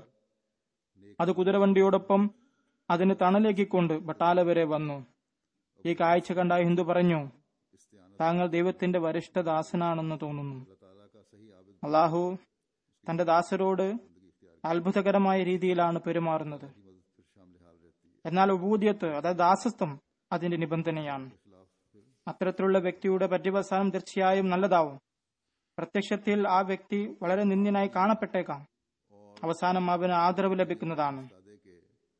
അത് കുതിരവണ്ടിയോടൊപ്പം അതിന് തണലേക്കിക്കൊണ്ട് ബട്ടാല വരെ വന്നു ഈ കാഴ്ച കണ്ട ഹിന്ദു പറഞ്ഞു इस्तेआन താങ്കൾ ദൈവത്തിന്റെ വരിഷ്ഠദാസനാണെന്ന് തോന്നുന്നു अल्लाह ताला का सही आबिद അള്ളാഹു തന്റെ ദാസരോട് जिंदगी इख्तियार അത്ഭുതകരമായ രീതിയിലാണ് പെരുമാറുന്നത് की मदद फिर शामिल हाल रहती है എന്നാൽ ഉപൂദ്യത്ത് അതായത് ദാസത്വം അതിന്റെ നിബന്ധനയാണ് खिलाफ फिर അത്തരത്തിലുള്ള വ്യക്തിയുടെ പര്യവസാനം തീർച്ചയായും നല്ലതാവും പ്രത്യക്ഷത്തിൽ ആ വ്യക്തി വളരെ നിന്ദ്യനായി കാണപ്പെട്ടേക്കാം അവസാനം അവന് ആദരവ് ലഭിക്കുന്നതാണ് दादे के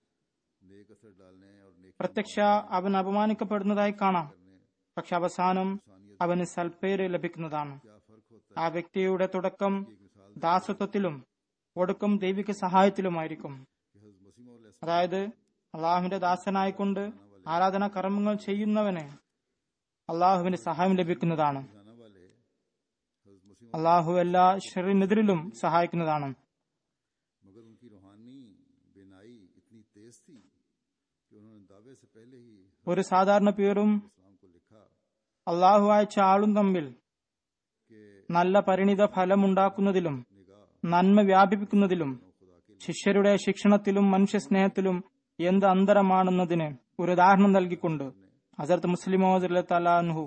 नेक असर डालने और नेक പ്രത്യക്ഷ അവൻ അപമാനിക്കപ്പെടുന്നതായി കാണാം करने പക്ഷെ അവസാനം അവന് സൽപ്പേര് ലഭിക്കുന്നതാണ് क्या फर्क होता ആ വ്യക്തിയുടെ തുടക്കം है एक मिसाल ദാസത്വത്തിലും ഒടുക്കം ദൈവിക സഹായത്തിലുമായിരിക്കും कि हजरत मसीह और അതായത് അള്ളാഹുവിന്റെ ദാസനായിക്കൊണ്ട് ആരാധനാ കർമ്മങ്ങൾ ചെയ്യുന്നവന് അള്ളാഹുവിന്റെ സഹായം ലഭിക്കുന്നതാണ് जाना वाले हजरत मसीह അള്ളാഹു എല്ലാ ഷെറിനെതിരിലും സഹായിക്കുന്നതാണ് मगर उनकी रूहानी बेनाई इतनी तेज थी कि उन्होंने दावे से पहले ही ഒരു സാധാരണ പേരും इस्लाम को लिखा അള്ളാഹു അയച്ച ആളും തമ്മിൽ कि നല്ല പരിണിത ഫലമുണ്ടാക്കുന്നതിലും निगाह നന്മ വ്യാപിപ്പിക്കുന്നതിലും खुदा के ശിഷ്യരുടെ ശിക്ഷണത്തിലും മനുഷ്യസ്നേഹത്തിലും എന്ത് അന്തരമാണെന്നതിന് ഒരു ഉദാഹരണം നൽകിക്കൊണ്ട് ഹസരത്ത് മുസ്ലിമോദ് തലാൻഹു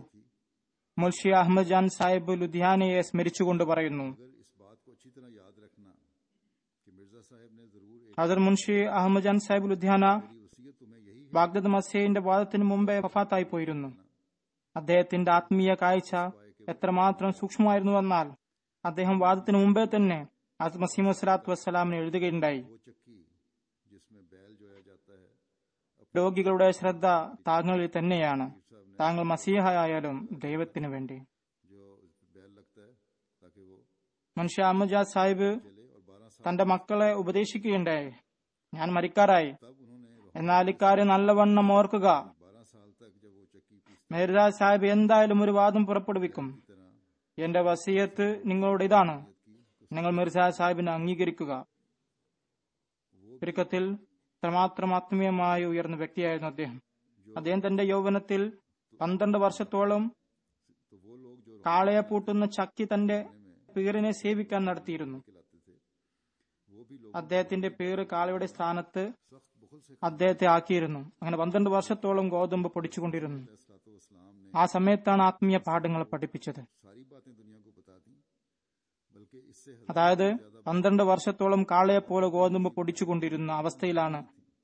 മുൽഷി അഹമ്മദ് ജാൻ സാഹിബ് ലുധിയാനയെ സ്മരിച്ചുകൊണ്ട് പറയുന്നു अगर इस बात को अच्छी तरह याद रखना कि मिर्जा साहब ने जरूर एक ഹസർ മുൻഷി അഹമ്മദ് ജാൻ സാഹിബ് ലുധിയാന मेरी वसीयत तुम्हें यही है ബാഗ്ദദ് മസീന്റെ വാദത്തിന് മുമ്പേ വഫാത്തായി പോയിരുന്നു അദ്ദേഹത്തിന്റെ ആത്മീയ കാഴ്ച എത്രമാത്രം സൂക്ഷ്മമായിരുന്നുവെന്നാൽ അദ്ദേഹം വാദത്തിന് മുമ്പേ തന്നെ അത് മസീം വസ്ലാത്തു വസ്സലാമിന് എഴുതുകയുണ്ടായി वो चक्की जिसमें बैल जोया जाता है രോഗികളുടെ ശ്രദ്ധ താങ്കളിൽ തന്നെയാണ് पीर साहब ने താങ്കൾ മസീഹ ആയാലും ദൈവത്തിനു വേണ്ടി जो उस पे बैल लगता है ताकि वो മനുഷ്യ അഹമ്മദ് സാഹിബ് चले और बारह साल തന്റെ മക്കളെ ഉപദേശിക്കുകയുണ്ടായി ഞാൻ മരിക്കാറായി तब उन्होंने എന്നാൽ ഇക്കാര്യം നല്ലവണ്ണം ഓർക്കുക बारह साल तक जब वो चक्की पीसती മേരുരാജ് സാഹിബ് എന്തായാലും ഒരു വാദം പുറപ്പെടുവിക്കും तरह എന്റെ വസീയത്ത് നിങ്ങളോട് ഇതാണ് നിങ്ങൾ മിർസാ സാഹിബിനെ അംഗീകരിക്കുക ചുരുക്കത്തിൽ ഇത്രമാത്രം ആത്മീയമായി ഉയർന്ന വ്യക്തിയായിരുന്നു അദ്ദേഹം അദ്ദേഹം തന്റെ യൗവനത്തിൽ പന്ത്രണ്ട് വർഷത്തോളം तो वो लोग जो കാളയെ പൂട്ടുന്ന ചക്കി തന്റെ പീറിനെ സേവിക്കാൻ നടത്തിയിരുന്നു खिलाते थे वो भी लोग അദ്ദേഹത്തിന്റെ പേര് കാളയുടെ സ്ഥാനത്ത് सख्त बुखल से അദ്ദേഹത്തെ ആക്കിയിരുന്നു അങ്ങനെ പന്ത്രണ്ട് വർഷത്തോളം ഗോതമ്പ് പൊടിച്ചുകൊണ്ടിരുന്നു इस्लातो इस्लाम ने ആ സമയത്താണ് ആത്മീയ പാഠങ്ങൾ പഠിപ്പിച്ചത് सारी बातें दुनिया को बता दी बल्कि इससे हज़ार അതായത് പന്ത്രണ്ട് വർഷത്തോളം കാളയെ പോലെ ഗോതമ്പ് പൊടിച്ചുകൊണ്ടിരുന്ന അവസ്ഥയിലാണ്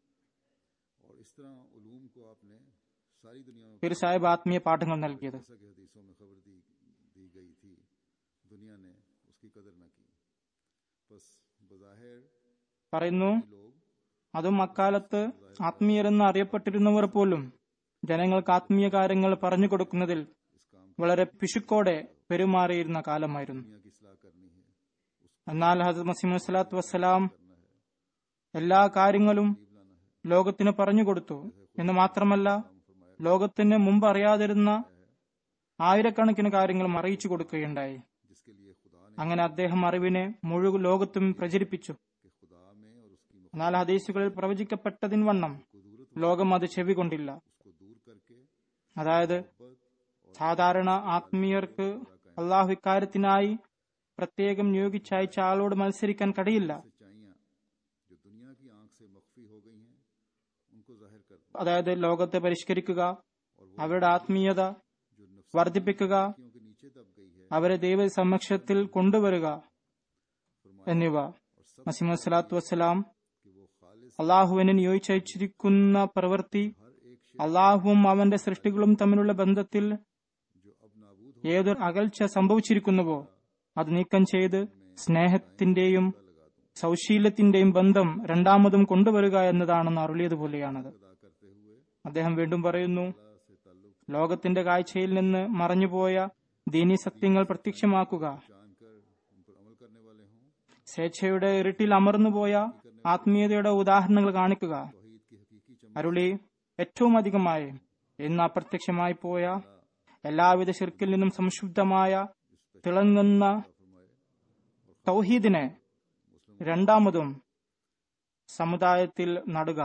और इस तरह उलूम को आपने सारी दुनिया में പീർ സാഹിബ് ആത്മീയ പാഠങ്ങൾ നൽകിയത് जैसा कि हदीसों में खबर दी दी गई थी दुनिया ने उसकी कदर न की बस बज़ाहिर പറയുന്നു लोग അതും അക്കാലത്ത് ആത്മീയരെന്ന് അറിയപ്പെട്ടിരുന്നവർ പോലും ജനങ്ങൾക്ക് ആത്മീയ കാര്യങ്ങൾ പറഞ്ഞു കൊടുക്കുന്നതിൽ इस काम വളരെ പിശുക്കോടെ പെരുമാറിയിരുന്ന കാലമായിരുന്നു दुनिया की सलाह करनी है उस എന്നാൽ ഹസരത് മസീമു സ്വലാത്തു വസ്സലാം करना है എല്ലാ കാര്യങ്ങളും करीब लाना है ലോകത്തിന് പറഞ്ഞു കൊടുത്തു എന്ന് മാത്രമല്ല ലോകത്തിന് മുമ്പ് അറിയാതിരുന്ന ആയിരക്കണക്കിന് കാര്യങ്ങളും അറിയിച്ചു കൊടുക്കുകയുണ്ടായി जिसके लिए खुदा ने അങ്ങനെ അദ്ദേഹം അറിവിനെ മുഴുവൻ ലോകത്തും പ്രചരിപ്പിച്ചു कि खुदा में और उसकी എന്നാൽ ഹദീസുകളിൽ പ്രവചിക്കപ്പെട്ടതിൻ വണ്ണം ലോകം അത് ചെവികൊണ്ടില്ല उसको दूर करके അതായത് സാധാരണ ആത്മീയർക്ക് അള്ളാഹു ഇക്കാര്യത്തിനായി പ്രത്യേകം നിയോഗിച്ച് അയച്ച ആളോട് മത്സരിക്കാൻ കഴിയില്ല सच्चाइयाँ जो दुनिया की आंख से मख्फी हो गई हैं उनको जाहिर कर അതായത് ലോകത്തെ പരിഷ്കരിക്കുക അവരുടെ ആത്മീയത जो വർദ്ധിപ്പിക്കുക नफ्सियों के नीचे दब गई है അവരെ ദൈവ സമക്ഷത്തിൽ കൊണ്ടുവരിക എന്നിവ മസീമു സ്വലാത്തു വസ്സലാം कि वो खालिस അള്ളാഹുവിനെ നിയോഗിച്ചയച്ചിരിക്കുന്ന പ്രവൃത്തി हर एक शे അള്ളാഹുവും അവന്റെ സൃഷ്ടികളും തമ്മിലുള്ള ബന്ധത്തിൽ जो अब नाबूद ഏതൊരു അകൽച്ച സംഭവിച്ചിരിക്കുന്നുവോ അത് നീക്കം ചെയ്ത് സ്നേഹത്തിന്റെയും സൗശീലത്തിന്റെയും ബന്ധം രണ്ടാമതും കൊണ്ടുവരിക എന്നതാണെന്ന് അരുളിയതുപോലെയാണത് अदा करते हुए അദ്ദേഹം വീണ്ടും പറയുന്നു अल्लाह से ताल्लुक ലോകത്തിന്റെ കാഴ്ചയിൽ നിന്ന് മറഞ്ഞുപോയ ദീനി സത്യങ്ങൾ പ്രത്യക്ഷമാക്കുക जानकर उन पर अमल करने वाले हों സ്വേച്ഛയുടെ ഇരുട്ടിൽ അമർന്നുപോയ ആത്മീയതയുടെ ഉദാഹരണങ്ങൾ കാണിക്കുക तौहीद की हकीकी चमक അരുളി ഏറ്റവും അധികമായി ഇന്ന് അപ്രത്യക്ഷമായി പോയ എല്ലാവിധ ശിർക്കിൽ നിന്നും സംശുദ്ധമായ തിളങ്ങുന്ന തൗഹീദിനെ രണ്ടാമതും സമുദായത്തിൽ നടുക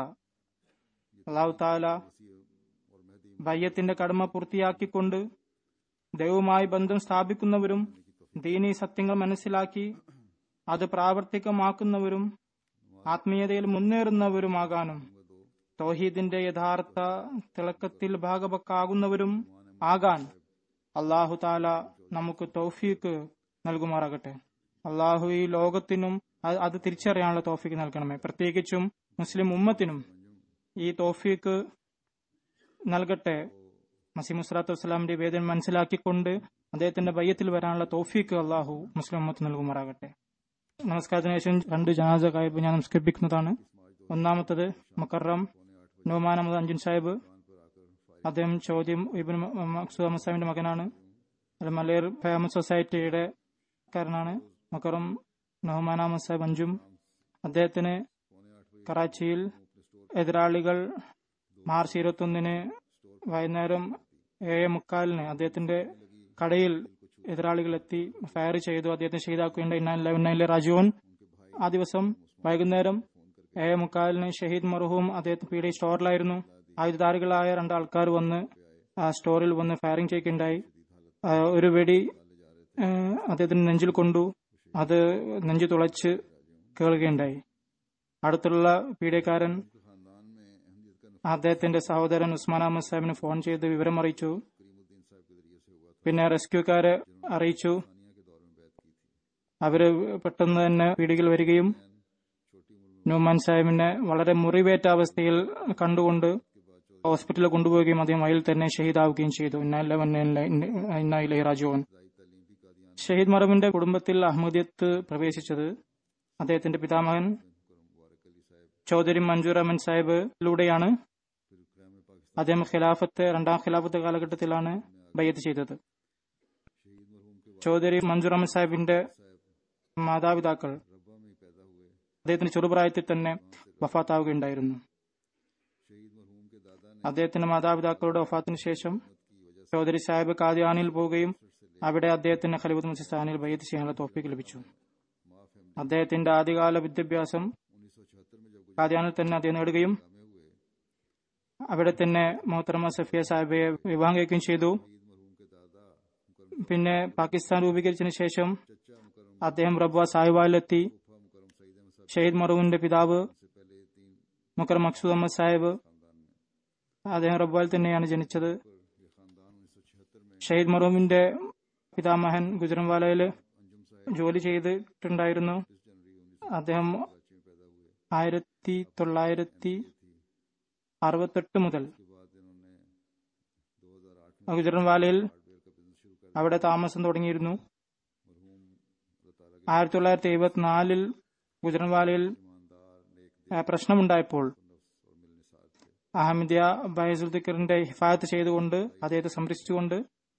അള്ളാഹു താല और महदी ബയ്യത്തിന്റെ കടമ പൂർത്തിയാക്കിക്കൊണ്ട് ദൈവവുമായി ബന്ധം സ്ഥാപിക്കുന്നവരും ദീനി സത്യങ്ങൾ മനസ്സിലാക്കി അത് പ്രാവർത്തികമാക്കുന്നവരും ആത്മീയതയിൽ മുന്നേറുന്നവരുമാകാനും തൗഹീദിന്റെ യഥാർത്ഥ തിളക്കത്തിൽ ഭാഗവക്കാകുന്നവരും ആകാൻ അള്ളാഹു താല നമുക്ക് തൗഫീക്ക് നൽകുമാറാകട്ടെ അള്ളാഹു ഈ ലോകത്തിനും അ- അത് തിരിച്ചറിയാനുള്ള തോഫീക്ക് നൽകണമേ പ്രത്യേകിച്ചും മുസ്ലിം ഉമ്മത്തിനും ഈ തോഫീക്ക് നൽകട്ടെ മസീമുസ്ലാത്തു വസ്സലാമിന്റെ വേദന മനസ്സിലാക്കിക്കൊണ്ട് അദ്ദേഹത്തിന്റെ ബയ്യത്തിൽ വരാനുള്ള തോഫീക്ക് അള്ളാഹു മുസ്ലിം ഉമ്മത്ത് നൽകുമാറാകട്ടെ നമസ്കാരത്തിന് ശേഷം രണ്ട് ജനാസ കായ്പ് ഞാൻ നമസ്കരിപ്പിക്കുന്നതാണ് ഒന്നാമത്തത് മക്കറം നോമാൻ അഹമ്മദ് അഞ്ജുൻ സാഹിബ് അദ്ദേഹം ചോദ്യം ഇബിൻ മക്സൂദ് അഹമ്മദ് സാഹിബിന്റെ മകനാണ് അത് മലയർ ഫേമസ് സൊസൈറ്റിയുടെ കാരനാണ് മക്കറം നഹ്മാൻ അഹമ്മദ് സാഹിബ് അഞ്ജും അദ്ദേഹത്തിന് കറാച്ചിയിൽ എതിരാളികൾ മാർച്ച് ഇരുപത്തൊന്നിന് വൈകുന്നേരം ഏഴ് മുക്കാലിന് അദ്ദേഹത്തിന്റെ കടയിൽ എതിരാളികൾ എത്തി ഫയർ ചെയ്തു അദ്ദേഹത്തെ ഷഹീദാക്കുകയുണ്ടായി ഇന്നലെ രാജുവൻ ആ ദിവസം വൈകുന്നേരം ഏഴ് മുക്കാലിന് ഷഹീദ് മർഹൂം അദ്ദേഹത്തെ പീഡിയ സ്റ്റോറിലായിരുന്നു ആയുധധാരികളായ രണ്ട് ആൾക്കാർ വന്ന് ആ സ്റ്റോറിൽ വന്ന് ഫയറിംഗ് ചെയ്യുകയുണ്ടായി ആ, ഒരു വെടി ആ, അദ്ദേഹത്തിന് നെഞ്ചിൽ കൊണ്ടു അത് നെഞ്ചു തുളച്ച് കേളുകയുണ്ടായി അടുത്തുള്ള പീഡിയക്കാരൻ खानदान में अहमियत का അദ്ദേഹത്തിന്റെ സഹോദരൻ ഉസ്മാൻ അഹമ്മദ് സാഹിബിന് ഫോൺ ചെയ്ത് വിവരം അറിയിച്ചു करीमुद्दीन साहब के जरिए से हुआ था പിന്നെ റെസ്ക്യൂക്കാരെ അറിയിച്ചു सानिया के दौर में बैत की थी അവര് പെട്ടെന്ന് തന്നെ പീടികയിൽ വരികയും छोटी उम्र में ന്യൂമാൻ സാഹിബിനെ വളരെ മുറിവേറ്റ അവസ്ഥയിൽ കണ്ടുകൊണ്ട് ഹോസ്പിറ്റലിൽ കൊണ്ടുപോവുകയും അദ്ദേഹം അതിൽ തന്നെ ഷഹീദാവുകയും ചെയ്തു ഇന്നായിലെ രാജുവൻ दाई तालीम भी कादियान ഷഹീദ് മറവിന്റെ കുടുംബത്തിൽ അഹമ്മദിയത്ത് പ്രവേശിച്ചത് അദ്ദേഹത്തിന്റെ പിതാമഹൻ मुबारक अली साहब ചൗധരി മഞ്ജൂർ അഹമ്മൻ സാഹിബിലൂടെയാണ് फिर क्रैम पाकिस्तान അദ്ദേഹം ഖിലാഫത്ത് രണ്ടാം ഖിലാഫത്ത് കാലഘട്ടത്തിലാണ് ബയ്യത്ത് ചെയ്തത് शहीद मरहूम के ചൗധരി മഞ്ജൂർ അഹമ്മദ് സാഹിബിന്റെ മാതാപിതാക്കൾ रब्बा में ही पैदा हुए അദ്ദേഹത്തിന് ചെറുപ്രായത്തിൽ തന്നെ വഫാത്താവുകയുണ്ടായിരുന്നു शहीद मरहूम के दादा ने അദ്ദേഹത്തിന്റെ മാതാപിതാക്കളുടെ വഫാത്തിന് ശേഷം ചൗധരി സാഹിബ് കാദിയാനിൽ പോവുകയും അവിടെ അദ്ദേഹത്തിന് ഖലീഫത്ത് മുസ്ലിസ്ഥാനിൽ ബയ്യത്ത് ചെയ്യാനുള്ള തോഫിക്ക് ലഭിച്ചു माफ है അദ്ദേഹത്തിന്റെ ആദ്യകാല വിദ്യാഭ്യാസം उन्नीस सौ छिहत्तर में जब കാദിയാനിൽ തന്നെ അദ്ദേഹം നേടുകയും गुजामे हुए അവിടെ തന്നെ മോഹത്തറമ സഫിയ സാഹിബയെ വിവാഹം കഴിക്കുകയും ചെയ്തു शहीद मरहूम के दादा मुकरम പിന്നെ പാകിസ്ഥാൻ രൂപീകരിച്ചതിന് ശേഷം चचा मुकरम അദ്ദേഹം റബ്വ സാഹിബാലിലെത്തി फूफा मुकरम सईद अहमद साहब ഷഹീദ് മറുവിന്റെ പിതാവ് से पहले तीन മുക്കർ മക്സൂദ് അഹമ്മദ് സാഹിബ് खानदान में അദ്ദേഹം റബ്ബാൽ തന്നെയാണ് ജനിച്ചത് पर ये खानदान उन्नीस सौ छिहत्तर में ഷഹീദ് മറൂമിന്റെ പിതാമഹൻ ഗുജറംവാലയിൽ अंजुम साहब ജോലി ചെയ്തിട്ടുണ്ടായിരുന്നു इस जनवरी उन्नीस അദ്ദേഹം कराची में पैदा हुए ആയിരത്തി തൊള്ളായിരത്തി അറുപത്തെട്ട് മുതൽ उसके बाद इन्होंने 2008 में ഗുജറൻവാലയിൽ हार्डवेयर का बिजनेस शुरू कर അവിടെ താമസം തുടങ്ങിയിരുന്നു मरहूम अल्लाह ताला के ആയിരത്തി തൊള്ളായിരത്തി എഴുപത്തിനാലിൽ ഗുജറൻവാലയിൽ ईमानदार नेक ആ, പ്രശ്നമുണ്ടായപ്പോൾ नफ्स और मिलनिसार थे അഹമ്മദിയ ബൈസുദ്ദിഖറിന്റെ ഹിഫായത്ത് ചെയ്തുകൊണ്ട് അദ്ദേഹത്തെ സംരക്ഷിച്ചുകൊണ്ട്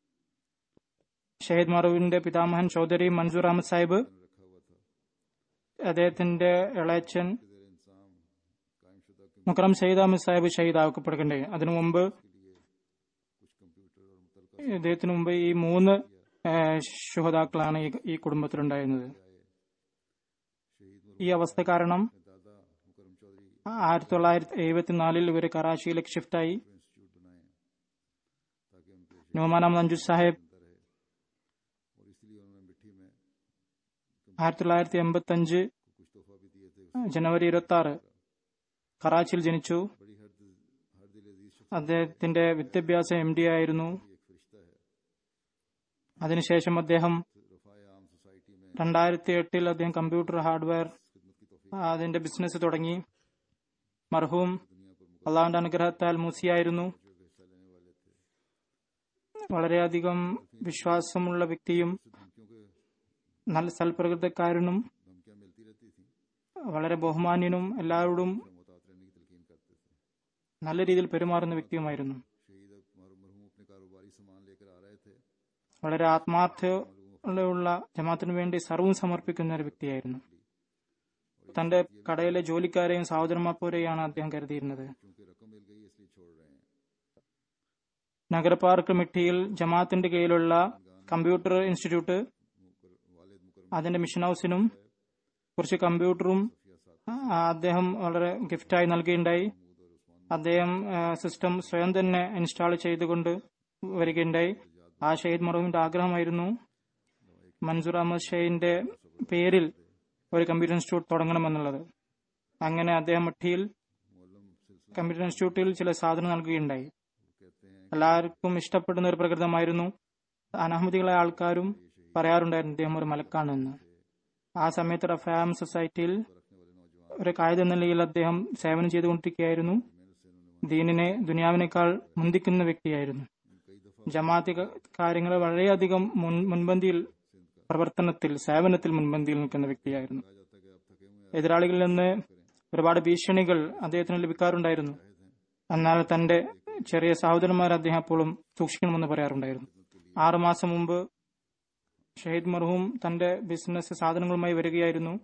ഷഹീദ് മറുവിന്റെ പിതാമഹൻ ചൗധരി മൻസൂർ അഹമ്മദ് സാഹിബ് रखा हुआ था അദ്ദേഹത്തിന്റെ ഇളയച്ചൻ जेर इंसाम कायम शुदा के മുക്കറം സയ്യിദ് അഹമ്മദ് സാഹിബ് ഷഹീദാക്കപ്പെടുകയുണ്ടായി അതിനു മുമ്പ് लिए कुछ कंप्यूटर और मुतलका ഇദ്ദേഹത്തിന് മുമ്പ് ഈ മൂന്ന് ശുഹതാക്കളാണ് ഈ ഈ കുടുംബത്തിലുണ്ടായിരുന്നത് शहीद ഈ അവസ്ഥ കാരണം मरहूम दादा मुकरम ആയിരത്തി തൊള്ളായിരത്തി എഴുപത്തിനാലിൽ ഇവർ കറാച്ചിയിലേക്ക് ഷിഫ്റ്റായി इंस्टीट्यूट बनाए ताकि उनके നുമാൻ അഹമ്മദ് അഞ്ജു സാഹിബ് रहे और इसलिए उन्होंने मिट्टी में ആയിരത്തി തൊള്ളായിരത്തി എൺപത്തി അഞ്ച് कुछ तोहफा भी दिए थे ജനുവരി ഇരുപത്തി ആറ് കറാച്ചിയിൽ ജനിച്ചു बड़ी हर दिल हर दिल अजीज शख्स അദ്ദേഹത്തിന്റെ വിദ്യാഭ്യാസം എം ഡി ആയിരുന്നു एक फरिश्ता है അതിനുശേഷം അദ്ദേഹം रफ़ाए आम सोसाइटी में രണ്ടായിരത്തി എട്ടിൽ അദ്ദേഹം കമ്പ്യൂട്ടർ ഹാർഡ്വെയർ खिदमत की तोफ़ी അതിന്റെ ബിസിനസ് തുടങ്ങി മർഹൂം दुनिया पर അള്ളാഹുന്റെ അനുഗ്രഹത്താൽ മൂസിയായിരുന്നു मुकदमे हिस्सा लेने वाले थे വളരെയധികം വിശ്വാസമുള്ള വ്യക്തിയും उससे धमकियों के നല്ല സൽപ്രകൃതക്കാരനും धमकियां मिलती रहती थी വളരെ ബഹുമാന്യനും എല്ലാവരോടും अपने मुताबिक रहने की तलकीन करते थे നല്ല രീതിയിൽ പെരുമാറുന്ന വ്യക്തിയുമായിരുന്നു शहीद मर- मरहूम अपने कारोबारी सामान लेकर आ रहे थे വളരെ ആത്മാർത്ഥതയുള്ള ജമാത്തിന് വേണ്ടി സർവ്വം സമർപ്പിക്കുന്ന ഒരു വ്യക്തിയായിരുന്നു തന്റെ കടയിലെ ജോലിക്കാരെയും സഹോദരന്മാരെയാണ് അദ്ദേഹം കരുതിയിരുന്നത് क्योंकि रकम मिल गई इसलिए छोड़ रहे हैं നഗരപാർക്ക് മിട്ടിയിൽ ജമാഅത്തിന്റെ കീഴിലുള്ള കമ്പ്യൂട്ടർ ഇൻസ്റ്റിറ്റ്യൂട്ട് मुकर- वालिद मुकर അതിന്റെ മിഷൻ ഹൗസിനും കുറച്ച് കമ്പ്യൂട്ടറും ആ, അദ്ദേഹം വളരെ ഗിഫ്റ്റായി നൽകുകയുണ്ടായി അദ്ദേഹം ആ, സിസ്റ്റം സ്വയം തന്നെ ഇൻസ്റ്റാൾ ചെയ്തുകൊണ്ട് വരികയുണ്ടായി ആ ഷഹീദ് മറഹൂമിന്റെ ആഗ്രഹമായിരുന്നു മൻസൂർ അഹമ്മദ് ഷെയ്ഖിന്റെ പേരിൽ ഒരു കമ്പ്യൂട്ടർ ഇൻസ്റ്റിറ്റ്യൂട്ട് തുടങ്ങണമെന്നുള്ളത് അങ്ങനെ അദ്ദേഹം മട്ടിയിൽ मोलम सिलसिला കമ്പ്യൂട്ടർ ഇൻസ്റ്റിറ്റ്യൂട്ടിൽ ചില സാധനം നൽകുകയുണ്ടായി कहते हैं എല്ലാവർക്കും ഇഷ്ടപ്പെടുന്ന ഒരു പ്രകൃതമായിരുന്നു അനഹമ്മദികളായ ആൾക്കാരും പറയാറുണ്ടായിരുന്നു അദ്ദേഹം ഒരു മലക്കാണെന്ന് ആ സമയത്ത് റഫാം സൊസൈറ്റിയിൽ रखने वाले नौजवान ഒരു കായിക നിലയിൽ അദ്ദേഹം സേവനം ചെയ്തുകൊണ്ടിരിക്കുകയായിരുന്നു मेहनत से उन्होंने ദീനിനെ ദുനിയാവിനേക്കാൾ മുന്തിക്കുന്ന വ്യക്തിയായിരുന്നു कई दफा ജമാഅത്തി കാര്യങ്ങൾ വളരെയധികം മുൻ- മുൻപന്തിയിൽ പ്രവർത്തനത്തിൽ സേവനത്തിൽ മുൻപന്തിയിൽ നിൽക്കുന്ന വ്യക്തിയായിരുന്നു कहा जाता है कि आप थके हुए എതിരാളികളിൽ നിന്ന് ഒരുപാട് ഭീഷണികൾ അദ്ദേഹത്തിന് ലഭിക്കാറുണ്ടായിരുന്നു എന്നാൽ തന്റെ ചെറിയ സഹോദരന്മാർ അദ്ദേഹം എപ്പോഴും സൂക്ഷിക്കണമെന്ന് പറയാറുണ്ടായിരുന്നു ആറുമാസം മുമ്പ് ഷഹീദ് മർഹൂം തന്റെ ബിസിനസ് സാധനങ്ങളുമായി വരികയായിരുന്നു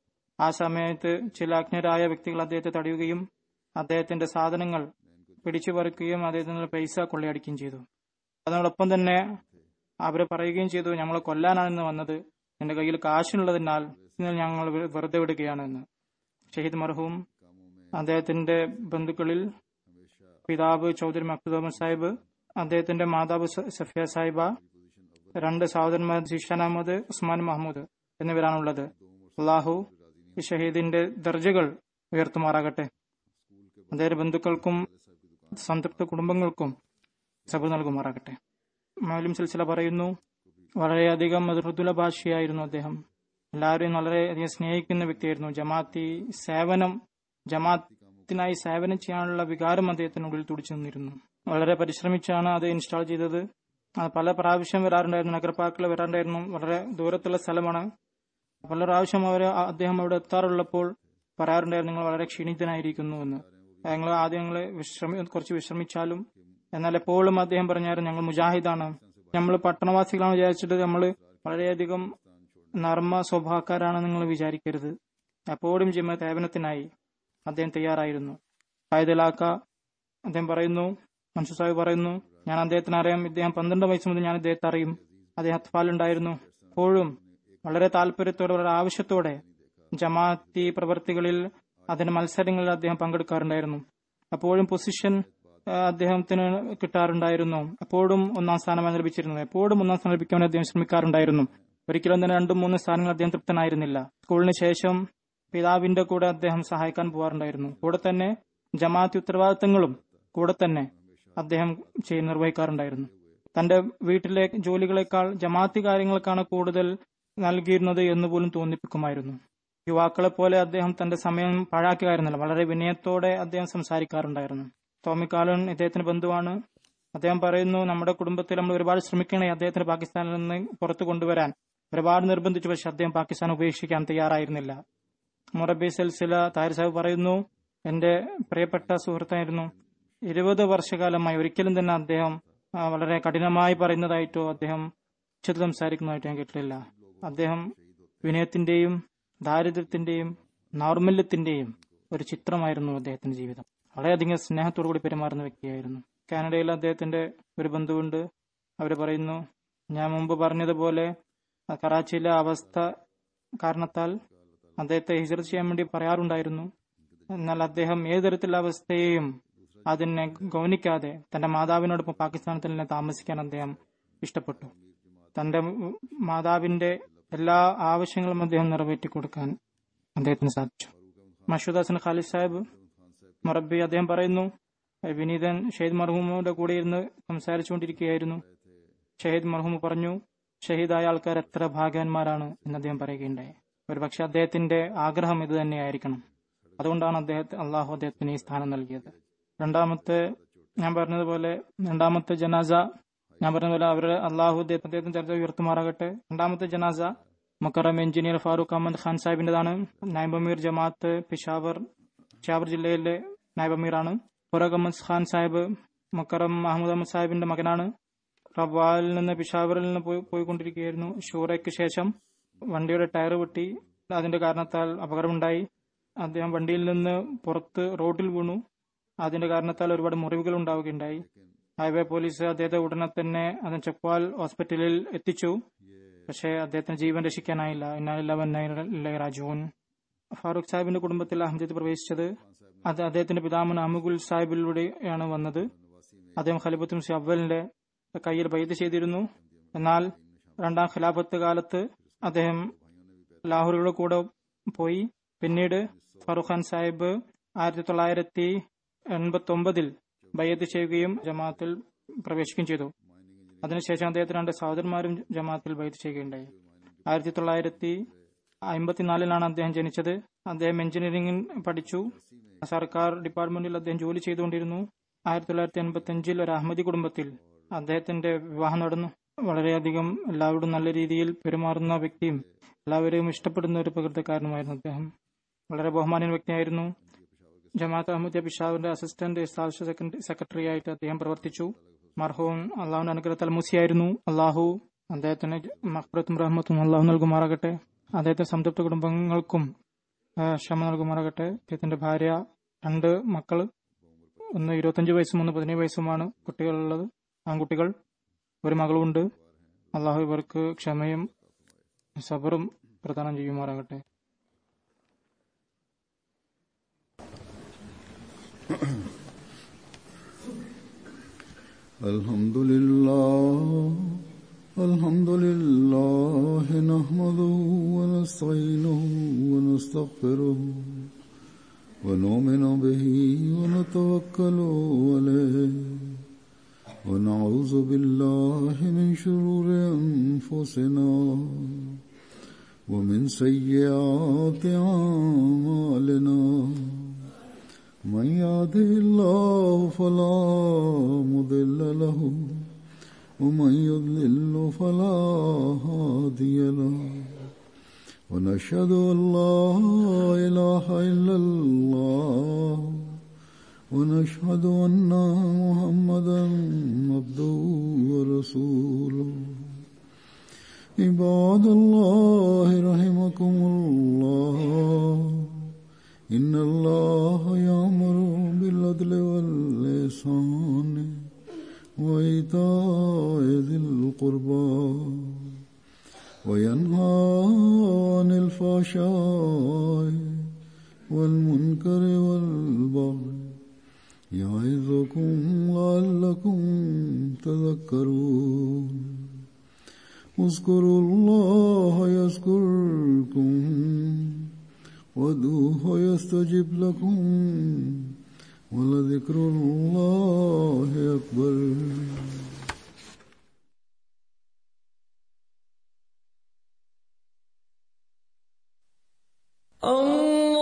ആ സമയത്ത് ചില അജ്ഞരായ വ്യക്തികൾ അദ്ദേഹത്തെ തടയുകയും അദ്ദേഹത്തിന്റെ സാധനങ്ങൾ പിടിച്ചു പറിക്കുകയും അദ്ദേഹത്തിന്റെ പൈസ കൊള്ളയടിക്കുകയും ചെയ്തു അതിനോടൊപ്പം തന്നെ അവരെ പറയുകയും ചെയ്തു ഞങ്ങളെ കൊല്ലാനാണെന്ന് വന്നത് എന്റെ കയ്യിൽ കാശുള്ളതിനാൽ ഇന്ന് ഞങ്ങൾ വെ- വെറുതെ വിടുകയാണെന്ന് ഷഹീദ് മർഹൂം कामों में അദ്ദേഹത്തിന്റെ ബന്ധുക്കളിൽ हमेशा പിതാവ് ചൗധരി മക്തൂദ് അഹമ്മദ് സാഹിബ് അദ്ദേഹത്തിന്റെ മാതാവ് സ- സഫിയ സാഹിബ पोजीशन अव्वल രണ്ട് സഹോദരന്മാർ ജിഷാൻ അഹമ്മദ് ഉസ്മാൻ മഹമ്മൂദ് എന്നിവരാണുള്ളത് അള്ളാഹു ഈ ഷഹീദിന്റെ ദർജകൾ ഉയർത്തുമാറാകട്ടെ അദ്ദേഹത്തിന്റെ ബന്ധുക്കൾക്കും സംതൃപ്ത കുടുംബങ്ങൾക്കും സബ് നൽകുമാറാകട്ടെ മൗലിം സിൽസില പറയുന്നു വളരെയധികം മൃദുല ഭാഷയായിരുന്നു അദ്ദേഹം എല്ലാവരെയും വളരെയധികം സ്നേഹിക്കുന്ന വ്യക്തിയായിരുന്നു ജമാഅത്തി സേവനം ജമാഅത്തിനായി സേവനം ചെയ്യാനുള്ള വികാരം അദ്ദേഹത്തിനുള്ളിൽ തുടിച്ചു നിന്നിരുന്നു വളരെ പരിശ്രമിച്ചാണ് അത് ഇൻസ്റ്റാൾ ചെയ്തത് അത് പല പ്രാവശ്യം വരാറുണ്ടായിരുന്നു നഗരപാർക്കിൽ വരാറുണ്ടായിരുന്നു വളരെ ദൂരത്തുള്ള സ്ഥലമാണ് പല പ്രാവശ്യം അവർ അദ്ദേഹം അവിടെ എത്താറുള്ളപ്പോൾ പറയാറുണ്ടായിരുന്നു നിങ്ങൾ വളരെ ക്ഷീണിതനായിരിക്കുന്നു എന്ന് ഞങ്ങൾ ആദ്യം ഞങ്ങൾ വിശ്രമി കുറച്ച് വിശ്രമിച്ചാലും എന്നാൽ എപ്പോഴും അദ്ദേഹം പറഞ്ഞായിരുന്നു ഞങ്ങൾ മുജാഹിദാണ് നമ്മൾ പട്ടണവാസികളാണ് വിചാരിച്ചിട്ട് നമ്മൾ വളരെയധികം നർമ്മ സ്വഭാവക്കാരാണ് നിങ്ങൾ വിചാരിക്കരുത് എപ്പോഴും ജിമ്മ സേവനത്തിനായി അദ്ദേഹം തയ്യാറായിരുന്നു കായതലാക്ക അദ്ദേഹം പറയുന്നു മൻസൂർ സാഹിബ് പറയുന്നു ഞാൻ അദ്ദേഹത്തിന് അറിയാം ഇദ്ദേഹം പന്ത്രണ്ട് വയസ്സ് മുതൽ ഞാൻ ഇദ്ദേഹത്തെ അറിയും അദ്ദേഹം ഹത്ഫാലുണ്ടായിരുന്നു എപ്പോഴും വളരെ താല്പര്യത്തോടെ വളരെ ആവശ്യത്തോടെ ജമാഅത്തി പ്രവർത്തികളിൽ അതിന്റെ മത്സരങ്ങളിൽ അദ്ദേഹം പങ്കെടുക്കാറുണ്ടായിരുന്നു എപ്പോഴും പൊസിഷൻ ആ, അദ്ദേഹത്തിന് കിട്ടാറുണ്ടായിരുന്നു എപ്പോഴും ഒന്നാം സ്ഥാനമായി ലഭിച്ചിരുന്നു എപ്പോഴും ഒന്നാം സ്ഥാനം ലഭിക്കാൻ അദ്ദേഹം ശ്രമിക്കാറുണ്ടായിരുന്നു ഒരിക്കലും തന്നെ രണ്ടും മൂന്നും സ്ഥാനങ്ങൾ അദ്ദേഹം തൃപ്തനായിരുന്നില്ല സ്കൂളിന് ശേഷം പിതാവിന്റെ കൂടെ അദ്ദേഹം സഹായിക്കാൻ പോകാറുണ്ടായിരുന്നു കൂടെ തന്നെ ജമാഅത്തി ഉത്തരവാദിത്തങ്ങളും കൂടെ തന്നെ അദ്ദേഹം ചെയ്ത് നിർവഹിക്കാറുണ്ടായിരുന്നു തന്റെ വീട്ടിലെ ജോലികളെക്കാൾ ജമാഅത്തി കാര്യങ്ങൾക്കാണ് കൂടുതൽ നൽകിയിരുന്നത് എന്ന് പോലും തോന്നിപ്പിക്കുമായിരുന്നു യുവാക്കളെ പോലെ അദ്ദേഹം തന്റെ സമയം പാഴാക്കുകയായിരുന്നില്ല വളരെ വിനയത്തോടെ അദ്ദേഹം സംസാരിക്കാറുണ്ടായിരുന്നു ടോമി കാലൻ ഇദ്ദേഹത്തിന്റെ ബന്ധുവാണ് അദ്ദേഹം പറയുന്നു നമ്മുടെ കുടുംബത്തിൽ നമ്മൾ ഒരുപാട് ശ്രമിക്കണേ അദ്ദേഹത്തിന് പാകിസ്ഥാനിൽ നിന്ന് പുറത്തു കൊണ്ടുവരാൻ ഒരുപാട് നിർബന്ധിച്ചു പക്ഷെ അദ്ദേഹം പാകിസ്ഥാൻ ഉപേക്ഷിക്കാൻ തയ്യാറായിരുന്നില്ല മുറബി സിൽസില താഹിർ സാഹിബ് പറയുന്നു എന്റെ പ്രിയപ്പെട്ട സുഹൃത്തായിരുന്നു ഇരുപത് വർഷകാലമായി ഒരിക്കലും തന്നെ അദ്ദേഹം ആ, വളരെ കഠിനമായി പറയുന്നതായിട്ടോ അദ്ദേഹം ഉച്ചത്തിൽ സംസാരിക്കുന്നതായിട്ടോ ഞാൻ കേട്ടിട്ടില്ല അദ്ദേഹം വിനയത്തിന്റെയും ദാരിദ്ര്യത്തിന്റെയും നൈർമല്യത്തിന്റെയും ഒരു ചിത്രമായിരുന്നു അദ്ദേഹത്തിന്റെ ജീവിതം വളരെയധികം സ്നേഹത്തോടുകൂടി പെരുമാറുന്ന വ്യക്തിയായിരുന്നു കാനഡയിൽ അദ്ദേഹത്തിന്റെ ഒരു ബന്ധുവുണ്ട് അവർ പറയുന്നു ഞാൻ മുമ്പ് പറഞ്ഞതുപോലെ ആ കറാച്ചിയിലെ അവസ്ഥ കാരണത്താൽ അദ്ദേഹത്തെ ഹിജറ ചെയ്യാൻ വേണ്ടി പറയാറുണ്ടായിരുന്നു എന്നാൽ അദ്ദേഹം ഏത് തരത്തിലുള്ള അവസ്ഥയെയും അതിനെ ഗൗനിക്കാതെ തന്റെ മാതാവിനോടൊപ്പം പാകിസ്ഥാനത്തിൽ തന്നെ താമസിക്കാൻ അദ്ദേഹം ഇഷ്ടപ്പെട്ടു തന്റെ മാതാവിന്റെ എല്ലാ ആവശ്യങ്ങളും അദ്ദേഹം നിറവേറ്റി കൊടുക്കാൻ അദ്ദേഹത്തിന് സാധിച്ചു മഷൂദ് ഹസൻ ഖാലിദ് സാഹിബ് മറബി അദ്ദേഹം പറയുന്നു വിനീതൻ ഷഹീദ് മർഹൂമിന്റെ കൂടെ ഇരുന്ന് സംസാരിച്ചുകൊണ്ടിരിക്കുകയായിരുന്നു ഷഹീദ് മർഹൂം പറഞ്ഞു ഷഹീദായ ആൾക്കാർ എത്ര ഭാഗ്യവാന്മാരാണ് എന്ന് അദ്ദേഹം പറയുകയുണ്ടായി ഒരുപക്ഷെ അദ്ദേഹത്തിന്റെ ആഗ്രഹം ഇത് തന്നെയായിരിക്കണം അതുകൊണ്ടാണ് അദ്ദേഹത്തെ അള്ളാഹു അദ്ദേഹത്തിന് ഈ സ്ഥാനം നൽകിയത് രണ്ടാമത്തെ ഞാൻ പറഞ്ഞതുപോലെ രണ്ടാമത്തെ ജനാസ ഞാൻ പറഞ്ഞതുപോലെ അവര് അള്ളാഹു അദ്ദേഹത്തിന് ചർച്ച ഉയർത്തുമാറാകട്ടെ രണ്ടാമത്തെ ജനാസ മക്കറം എഞ്ചിനീയർ ഫാറൂഖ് അഹമ്മദ് ഖാൻ സാഹിബിന്റേതാണ് നായ്ബമീർ ജമാഅത്ത് പിഷാവർ പിഷാവർ ജില്ലയിലെ നായ്ബമീറാണ് ഫറൂഖ് അഹമ്മദ് ഖാൻ സാഹിബ് മക്കറം മഹമ്മദ് അഹമ്മദ് സാഹിബിന്റെ മകനാണ് റബ്വാലിൽ നിന്ന് പിഷാവറിൽ നിന്ന് പോയി പോയിക്കൊണ്ടിരിക്കുകയായിരുന്നു ഷൂറയ്ക്ക് ശേഷം വണ്ടിയുടെ ടയർ പൊട്ടി അതിന്റെ കാരണത്താൽ അപകടമുണ്ടായി അദ്ദേഹം വണ്ടിയിൽ നിന്ന് പുറത്ത് റോഡിൽ വീണു അതിന്റെ കാരണത്താൽ ഒരുപാട് മുറിവുകൾ ഉണ്ടാവുകയുണ്ടായി ഹൈവേ പോലീസ് അദ്ദേഹത്തെ ഉടനെ തന്നെ അത് ചക്വാൽ ഹോസ്പിറ്റലിൽ എത്തിച്ചു പക്ഷേ അദ്ദേഹത്തിന് ജീവൻ രക്ഷിക്കാനായില്ല ഇന്നാലില്ല രാജുവൻ ഫാറൂഖ് സാഹിബിന്റെ കുടുംബത്തിൽ അഹമ്മദ് പ്രവേശിച്ചത് അത് അദ്ദേഹത്തിന്റെ പിതാമൻ അമുഗുൽ സാഹിബിലൂടെയാണ് വന്നത് അദ്ദേഹം ഖലിബത്തും അവലിന്റെ കയ്യിൽ ബൈത്ത് ചെയ്തിരുന്നു എന്നാൽ രണ്ടാം ഖിലാഫത്ത് കാലത്ത് അദ്ദേഹം ലാഹോറിയുടെ കൂടെ പോയി പിന്നീട് ഫറൂഖ് ഖാൻ സാഹിബ് ആയിരത്തി തൊള്ളായിരത്തി എൺപത്തി ഒമ്പതിൽ ബയ്യത്ത് ചെയ്യുകയും ജമാഅത്തിൽ പ്രവേശിക്കുകയും ചെയ്തു അതിനുശേഷം അദ്ദേഹത്തിന് രണ്ട് സഹോദരന്മാരും ജമാഅത്തിൽ ബയ്യത്ത് ചെയ്യുകയുണ്ടായി ആയിരത്തി തൊള്ളായിരത്തി അമ്പത്തിനാലിലാണ് അദ്ദേഹം ജനിച്ചത് അദ്ദേഹം എഞ്ചിനീയറിംഗ് പഠിച്ചു സർക്കാർ ഡിപ്പാർട്ട്മെന്റിൽ അദ്ദേഹം ജോലി ചെയ്തുകൊണ്ടിരുന്നു ആയിരത്തി തൊള്ളായിരത്തി എൺപത്തി അഞ്ചിൽ ഒരു അഹമ്മദി കുടുംബത്തിൽ അദ്ദേഹത്തിന്റെ വിവാഹം നടന്നു വളരെയധികം എല്ലാവരോടും നല്ല രീതിയിൽ പെരുമാറുന്ന വ്യക്തിയും എല്ലാവരെയും ഇഷ്ടപ്പെടുന്ന ഒരു പ്രകൃതക്കാരനുമായിരുന്നു അദ്ദേഹം വളരെ ബഹുമാന്യ വ്യക്തിയായിരുന്നു ജമാഅത്ത് അഹമ്മദ് പിഷാവിന്റെ അസിസ്റ്റന്റ് സ്ഥാപന സെക്രട്ടറി ആയിട്ട് അദ്ദേഹം പ്രവർത്തിച്ചു മർഹൂം അള്ളാഹുന്റെ അനുഗ്രഹത്താൽ മുസിയായിരുന്നു അള്ളാഹു അദ്ദേഹത്തിന് മഹ്ബറത്തും റഹ്മത്തും അള്ളാഹു നൽകുമാറാകട്ടെ അദ്ദേഹത്തെ സംതൃപ്ത കുടുംബങ്ങൾക്കും ക്ഷമ നൽകുമാറാകട്ടെ അദ്ദേഹത്തിന്റെ ഭാര്യ രണ്ട് മക്കള് ഒന്ന് ഇരുപത്തഞ്ച് വയസ്സും ഒന്ന് പതിനേഴ് വയസ്സുമാണ് കുട്ടികളുള്ളത് ആൺകുട്ടികൾ ഒരു മകളുണ്ട് അള്ളാഹു ഇവർക്ക് ക്ഷമയും സബറും പ്രദാനം ചെയ്യുമാറാകട്ടെ الحمد لله الحمد لله نحمده ونستعينه ونستغفره ونؤمن به ونتوكل عليه ونعوذ بالله من شرور أنفسنا ومن سيئات أعمالنا من يهده الله فلا مضل له ومن يضلل فلا هادي له ونشهد أن لا إله إلا الله ونشهد أن محمدا عبده ورسوله عباد الله رحمكم الله إن الله يأمر بالعدل واللسان وإيتاء ذي القربى وينهى عن الفحشاء والمنكر والبغي يعظكم لعلكم تذكرون اذكروا الله يذكركم وادعوه يستجب لكم ولذكر الله أكبر